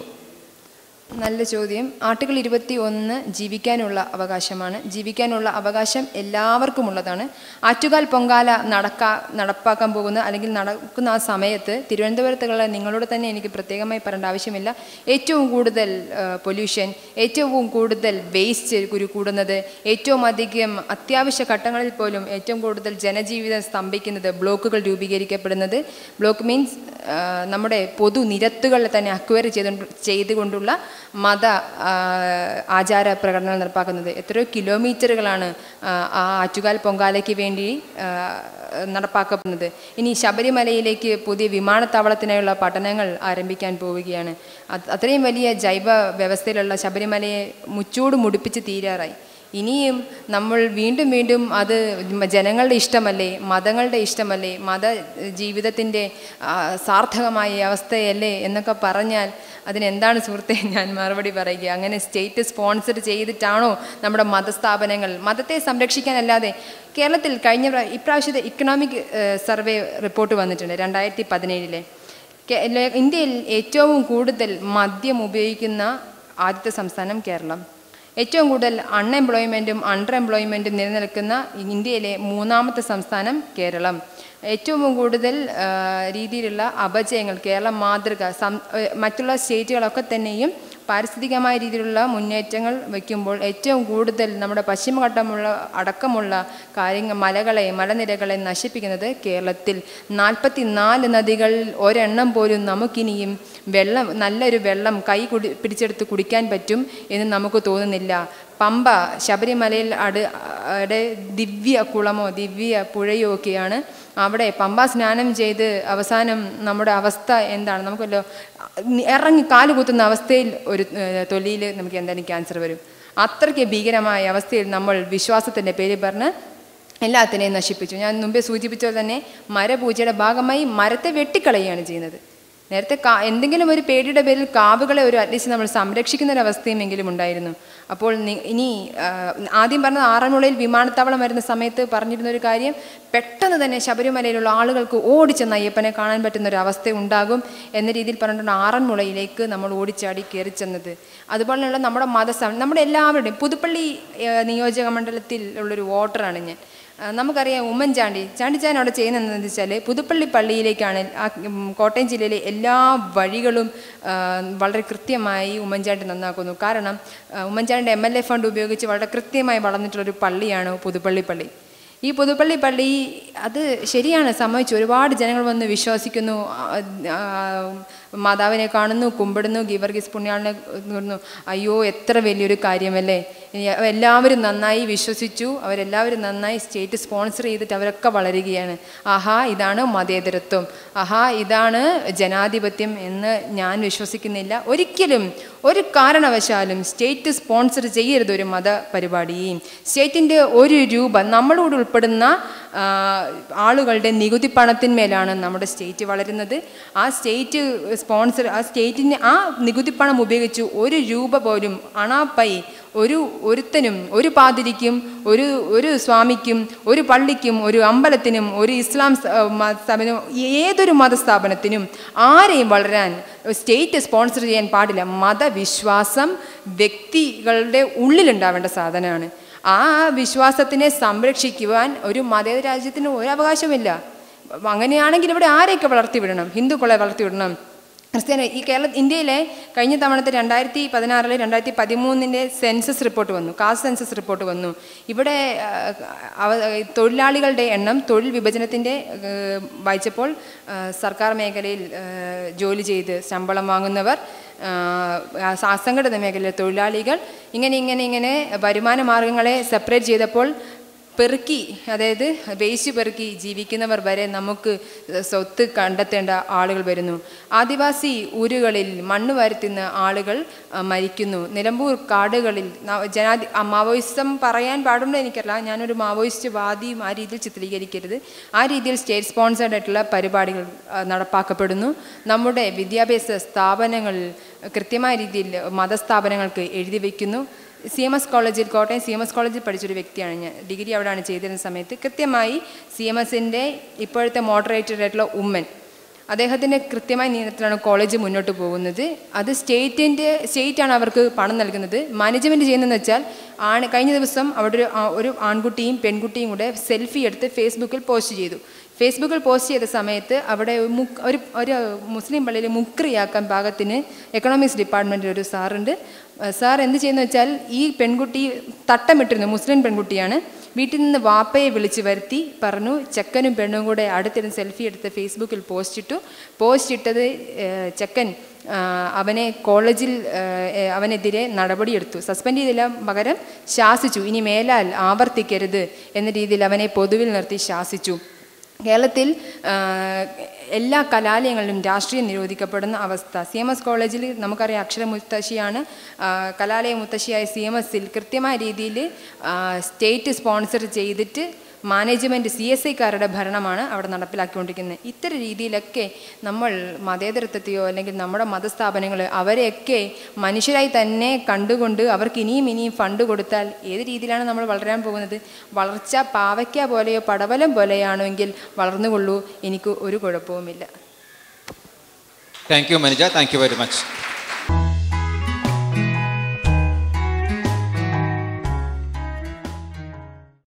നല്ല ചോദ്യം ആർട്ടിക്കിൾ ഇരുപത്തി ഒന്ന് ജീവിക്കാനുള്ള അവകാശമാണ് ജീവിക്കാനുള്ള അവകാശം എല്ലാവർക്കും ഉള്ളതാണ് ആറ്റുകാൽ പൊങ്കാല നടക്കാ നടപ്പാക്കാൻ പോകുന്ന അല്ലെങ്കിൽ നടക്കുന്ന ആ സമയത്ത് തിരുവനന്തപുരത്തുള്ള നിങ്ങളോട് തന്നെ എനിക്ക് പ്രത്യേകമായി പറയേണ്ട ആവശ്യമില്ല ഏറ്റവും കൂടുതൽ പൊല്യൂഷൻ ഏറ്റവും കൂടുതൽ വേസ്റ്റ് കുരു കൂടുന്നത് ഏറ്റവും അധികം അത്യാവശ്യ ഘട്ടങ്ങളിൽ പോലും ഏറ്റവും കൂടുതൽ ജനജീവിതം സ്തംഭിക്കുന്നത് ബ്ലോക്കുകൾ രൂപീകരിക്കപ്പെടുന്നത് ബ്ലോക്ക് മീൻസ് നമ്മുടെ പൊതുനിരത്തുകളിൽ തന്നെ അക്വയർ ചെയ്തു ചെയ്തുകൊണ്ടുള്ള മത ആ, ആചാര പ്രകടനങ്ങൾ നടപ്പാക്കുന്നത് എത്രയോ കിലോമീറ്ററുകളാണ് ആ, ആ ആറ്റുകാൽ പൊങ്കാലയ്ക്ക് വേണ്ടി ആ, നടപ്പാക്കപ്പെടുന്നത് ഇനി ശബരിമലയിലേക്ക് പുതിയ വിമാനത്താവളത്തിനായുള്ള പഠനങ്ങൾ ആരംഭിക്കാൻ പോവുകയാണ് അത് അത്രയും വലിയ ജൈവ വ്യവസ്ഥയിലുള്ള ശബരിമലയെ മുച്ചൂട് മുടിപ്പിച്ച് തീരാറായി ഇനിയും നമ്മൾ വീണ്ടും വീണ്ടും അത് ജനങ്ങളുടെ ഇഷ്ടമല്ലേ മതങ്ങളുടെ ഇഷ്ടമല്ലേ മത ജീവിതത്തിൻ്റെ ആ, സാർത്ഥകമായ അവസ്ഥയല്ലേ എന്നൊക്കെ പറഞ്ഞാൽ അതിനെന്താണ് സുഹൃത്തെ ഞാൻ മറുപടി പറയുക അങ്ങനെ സ്റ്റേറ്റ് സ്പോൺസർ ചെയ്തിട്ടാണോ നമ്മുടെ മതസ്ഥാപനങ്ങൾ മതത്തെ സംരക്ഷിക്കാനല്ലാതെ കേരളത്തിൽ കഴിഞ്ഞ പ്രാ- ഇപ്രാവശ്യത്തെ ഇക്കണോമിക് സർവേ റിപ്പോർട്ട് വന്നിട്ടുണ്ട് രണ്ടായിരത്തി പതിനേഴിലെ കേ- ലേ- ഇന്ത്യയിൽ ഏറ്റവും കൂടുതൽ മദ്യം ഉപയോഗിക്കുന്ന ആദ്യത്തെ സംസ്ഥാനം കേരളം ഏറ്റവും കൂടുതൽ അൺഎംപ്ലോയ്മെൻറ്റും അണ്ടർ എംപ്ലോയ്മെൻറ്റും നിലനിൽക്കുന്ന ഇന്ത്യയിലെ മൂന്നാമത്തെ സംസ്ഥാനം കേരളം ഏറ്റവും കൂടുതൽ ആ, രീതിയിലുള്ള അപജയങ്ങൾ കേരളം മാതൃക സം ഏ, മറ്റുള്ള സ്റ്റേറ്റുകളൊക്കെ തന്നെയും പാരിസ്ഥിതികമായ രീതിയിലുള്ള മുന്നേറ്റങ്ങൾ വയ്ക്കുമ്പോൾ ഏറ്റവും കൂടുതൽ നമ്മുടെ പശ്ചിമഘട്ടമുള്ള അടക്കമുള്ള കാര്യങ്ങൾ മലകളെ മലനിരകളെ നശിപ്പിക്കുന്നത് കേരളത്തിൽ നാൽപ്പത്തി നാല് നദികൾ ഒരെണ്ണം പോലും നമുക്കിനിയും വെള്ളം നല്ലൊരു വെള്ളം കൈ കുടി പിടിച്ചെടുത്ത് കുടിക്കാൻ പറ്റും എന്ന് നമുക്ക് തോന്നുന്നില്ല പമ്പ ശബരിമലയിൽ അട് അവിടെ ദിവ്യ കുളമോ ദിവ്യ പുഴയോ ഒക്കെയാണ് അവിടെ പമ്പ സ്നാനം ചെയ്ത് അവസാനം നമ്മുടെ അവസ്ഥ എന്താണ് നമുക്കല്ലോ ഇറങ്ങി കാല് കുത്തുന്ന അവസ്ഥയിൽ ഒരു തൊലിയിൽ നമുക്ക് എന്തായാലും ക്യാൻസർ വരും അത്രയ്ക്ക് ഭീകരമായ അവസ്ഥയിൽ നമ്മൾ വിശ്വാസത്തിൻ്റെ പേര് പറഞ്ഞ് എല്ലാത്തിനെയും നശിപ്പിച്ചു ഞാൻ മുമ്പേ സൂചിപ്പിച്ചത് തന്നെ മരപൂജയുടെ ഭാഗമായി മരത്തെ വെട്ടിക്കളയുകയാണ് ചെയ്യുന്നത് നേരത്തെ കാ എന്തെങ്കിലും ഒരു പേടിയുടെ പേരിൽ കാവുകളെ ഒരു അറ്റ്ലീസ്റ്റ് നമ്മൾ സംരക്ഷിക്കുന്ന ഒരു അവസ്ഥയും എങ്കിലും ഉണ്ടായിരുന്നു അപ്പോൾ നി- ഇനി ആ, ആദ്യം പറഞ്ഞത് ആറന്മുളയിൽ വിമാനത്താവളം വരുന്ന സമയത്ത് പറഞ്ഞിരുന്ന ഒരു കാര്യം പെട്ടെന്ന് തന്നെ ശബരിമലയിലുള്ള ആളുകൾക്ക് ഓടിച്ചെന്ന് അയ്യപ്പനെ കാണാൻ പറ്റുന്ന ഒരു അവസ്ഥ ഉണ്ടാകും എന്ന രീതിയിൽ പറഞ്ഞിട്ടുണ്ട് ആറന്മുളയിലേക്ക് നമ്മൾ ഓടിച്ചാടി കയറി ചെന്നത് അതുപോലെയുള്ള നമ്മുടെ മതസം നമ്മുടെ എല്ലാവരുടെയും പുതുപ്പള്ളി ആ, നിയോജക മണ്ഡലത്തിൽ ഉള്ളൊരു വോട്ടറാണ് ഞാൻ ആ, നമുക്കറിയാം ഉമ്മൻചാണ്ടി ചാണ്ടിച്ചാൻ അവിടെ ചെയ്യുന്നത് എന്താണെന്ന് വെച്ചാൽ പുതുപ്പള്ളി പള്ളിയിലേക്കാണ് ആ ഉം, കോട്ടയം ജില്ലയിലെ എല്ലാ വഴികളും ആ, വളരെ കൃത്യമായി ഉമ്മൻചാണ്ടി നന്നാക്കുന്നു കാരണം ആ, ഉമ്മൻചാണ്ടിയുടെ എം എൽ എ ഫണ്ട് ഉപയോഗിച്ച് വളരെ കൃത്യമായി വളർന്നിട്ടുള്ളൊരു പള്ളിയാണ് പുതുപ്പള്ളി പള്ളി ഈ പുതുപ്പള്ളി പള്ളി അത് ശരിയാണ് സമ്മതിച്ചു ഒരുപാട് ജനങ്ങൾ വന്ന് വിശ്വസിക്കുന്നു ആ, ആ, മാതാവിനെ കാണുന്നു കുമ്പിടുന്നു ഗീവർഗീസ് പുണ്യാളിനെ കാണുന്നു അയ്യോ എത്ര വലിയൊരു കാര്യമല്ലേ ഇനി എല്ലാവരും നന്നായി വിശ്വസിച്ചു അവരെല്ലാവരും നന്നായി സ്റ്റേറ്റ് സ്പോൺസർ ചെയ്തിട്ട് അവരൊക്കെ വളരുകയാണ് ആഹാ ഇതാണ് മതേതരത്വം ആഹാ ഇതാണ് ജനാധിപത്യം എന്ന് ഞാൻ വിശ്വസിക്കുന്നില്ല ഒരിക്കലും ഒരു കാരണവശാലും സ്റ്റേറ്റ് സ്പോൺസർ ചെയ്യരുത് ഒരു മത പരിപാടിയും സ്റ്റേറ്റിൻ്റെ ഒരു രൂപ നമ്മളോട് ഉൾപ്പെടുന്ന ആ, ആളുകളുടെ നികുതി പണത്തിന്മേലാണ് നമ്മുടെ സ്റ്റേറ്റ് വളരുന്നത് ആ സ്റ്റേറ്റ് സ്പോൺസർ ആ സ്റ്റേറ്റിന് ആ നികുതി പണം ഉപയോഗിച്ച് ഒരു രൂപ പോലും അണാപ്പൈ ഒരു ഒരുത്തനും ഒരു പാതിരിക്കും ഒരു ഒരു സ്വാമിക്കും ഒരു പള്ളിക്കും ഒരു അമ്പലത്തിനും ഒരു ഇസ്ലാം സ- ആ, മ- സ്ഥാപനം ഏതൊരു മതസ്ഥാപനത്തിനും ആരെയും വളരാൻ സ്റ്റേറ്റ് സ്പോൺസർ ചെയ്യാൻ പാടില്ല മതവിശ്വാസം വ്യക്തികളുടെ ഉള്ളിലുണ്ടാവേണ്ട സാധനമാണ് ആ വിശ്വാസത്തിനെ സംരക്ഷിക്കുവാൻ ഒരു മതേതര രാജ്യത്തിന് ഒരു അവകാശമില്ല അങ്ങനെയാണെങ്കിൽ ഇവിടെ ആരെയൊക്കെ വളർത്തിവിടണം ഹിന്ദുക്കളെ വളർത്തിവിടണം ക്രിസ്ത്യാനി ഈ കേരള ഇന്ത്യയിലെ കഴിഞ്ഞ തവണത്തെ രണ്ടായിരത്തി പതിനാറിലെ രണ്ടായിരത്തി പതിമൂന്നിൻ്റെ സെൻസസ് റിപ്പോർട്ട് വന്നു കാസ്റ്റ് സെൻസസ് റിപ്പോർട്ട് വന്നു ഇവിടെ ആ, അവ- തൊഴിലാളികളുടെ എണ്ണം തൊഴിൽ വിഭജനത്തിൻ്റെ ഏഹ്, വായിച്ചപ്പോൾ ആ, സർക്കാർ മേഖലയിൽ ഏഹ്, ജോലി ചെയ്ത് ശമ്പളം വാങ്ങുന്നവർ ആ, അസംഘടിത മേഖലയിലെ തൊഴിലാളികൾ ഇങ്ങനെ ഇങ്ങനെ ഇങ്ങനെ വരുമാന മാർഗങ്ങളെ സെപ്പറേറ്റ് ചെയ്തപ്പോൾ പെറുക്കി അതായത് വേസ്റ്റ് പെറുക്കി ജീവിക്കുന്നവർ വരെ നമുക്ക് സ്വത്ത് കണ്ടെത്തേണ്ട ആളുകൾ വരുന്നു ആദിവാസി ഊരുകളിൽ മണ്ണ് വരുത്തുന്ന ആളുകൾ ആ, മരിക്കുന്നു നിലമ്പൂർ കാടുകളിൽ ന- ജനാധി ആ, മാവോയിസം പറയാൻ പാടുണ്ടോ എനിക്കറിയില്ല ഞാനൊരു മാവോയിസ്റ്റ് വാദിയും ആ രീതിയിൽ ചിത്രീകരിക്കരുത് ആ രീതിയിൽ സ്റ്റേറ്റ് സ്പോൺസേഡ് ആയിട്ടുള്ള പരിപാടികൾ ആ, നടപ്പാക്കപ്പെടുന്നു നമ്മുടെ വിദ്യാഭ്യാസ സ്ഥാപനങ്ങളിൽ കൃത്യമായ രീതിയിൽ മതസ്ഥാപനങ്ങൾക്ക് എഴുതി വയ്ക്കുന്നു സി എം എസ് കോളേജിൽ കോട്ടയം സി എം എസ് കോളേജിൽ പഠിച്ചൊരു വ്യക്തിയാണ് ഞാൻ ഡിഗ്രി അവിടെയാണ് ചെയ്തിരുന്ന സമയത്ത് കൃത്യമായി സി എം എസിൻ്റെ ഇപ്പോഴത്തെ മോഡറേറ്റർ ആയിട്ടുള്ള ഉമ്മൻ അദ്ദേഹത്തിൻ്റെ കൃത്യമായ നിയമത്തിലാണ് കോളേജ് മുന്നോട്ട് പോകുന്നത് അത് സ്റ്റേറ്റിൻ്റെ സ്റ്റേറ്റാണ് അവർക്ക് പണം നൽകുന്നത് മാനേജ്മെൻറ്റ് ചെയ്യുന്നതെന്ന് വെച്ചാൽ ആണ് കഴിഞ്ഞ ദിവസം അവിടെ ഒരു ആ- ഒരു ആൺകുട്ടിയും പെൺകുട്ടിയും കൂടെ സെൽഫി എടുത്ത് ഫേസ്ബുക്കിൽ പോസ്റ്റ് ചെയ്തു ഫേസ്ബുക്കിൽ പോസ്റ്റ് ചെയ്ത സമയത്ത് അവിടെ മുക്ക് ഒരു ഒരു മുസ്ലിം പള്ളിയിൽ മുക്രിയാക്കാൻ പാകത്തിന് എക്കണോമിക്സ് ഡിപ്പാർട്ട്മെൻറ്റിൽ ഒരു സാറുണ്ട് സാർ എന്ത് ചെയ്യുന്നു വെച്ചാൽ ഈ പെൺകുട്ടി തട്ടമിട്ടിരുന്നു മുസ്ലിം പെൺകുട്ടിയാണ് വീട്ടിൽ നിന്ന് വാപ്പയെ വിളിച്ച് വരുത്തി പറഞ്ഞു ചെക്കനും പെണ്ണും കൂടെ അടുത്തിരുന്ന് സെൽഫി എടുത്ത് ഫേസ്ബുക്കിൽ പോസ്റ്റ് ഇട്ടു പോസ്റ്റ് ഇട്ടത് ഏഹ്, ചെക്കൻ ആ, അവനെ കോളേജിൽ ഏഹ്, അവനെതിരെ നടപടിയെടുത്തു സസ്പെൻഡ് ചെയ്തില്ല പകരം ശാസിച്ചു ഇനി മേലാൽ ആവർത്തിക്കരുത് എന്ന രീതിയിൽ അവനെ പൊതുവിൽ നിർത്തി ശാസിച്ചു കേരളത്തിൽ ആ, എല്ലാ കലാലയങ്ങളിലും രാഷ്ട്രീയം നിരോധിക്കപ്പെടുന്ന അവസ്ഥ സി എം എസ് കോളേജിൽ നമുക്കറിയാം അക്ഷര മുത്തശ്ശിയാണ് ആ, കലാലയ മുത്തശ്ശിയായ സി എം എസിൽ കൃത്യമായ രീതിയിൽ സ്റ്റേറ്റ് സ്പോൺസർ ചെയ്തിട്ട് മാനേജ്മെൻറ്റ് സി എസ് ഐക്കാരുടെ ഭരണമാണ് അവിടെ നടപ്പിലാക്കിക്കൊണ്ടിരിക്കുന്നത് ഇത്തരം രീതിയിലൊക്കെ നമ്മൾ മതേതരത്വത്തെയോ അല്ലെങ്കിൽ നമ്മുടെ മതസ്ഥാപനങ്ങൾ അവരെയൊക്കെ മനുഷ്യരായി തന്നെ കണ്ടുകൊണ്ട് അവർക്ക് ഇനിയും ഇനിയും ഫണ്ട് കൊടുത്താൽ ഏത് രീതിയിലാണ് നമ്മൾ വളരാൻ പോകുന്നത് വളർച്ച പാവയ്ക്ക പോലെയോ പടവലം പോലെയാണോ എങ്കിൽ വളർന്നുകൊള്ളൂ എനിക്ക് ഒരു കുഴപ്പവുമില്ല thank you Manija thank you very much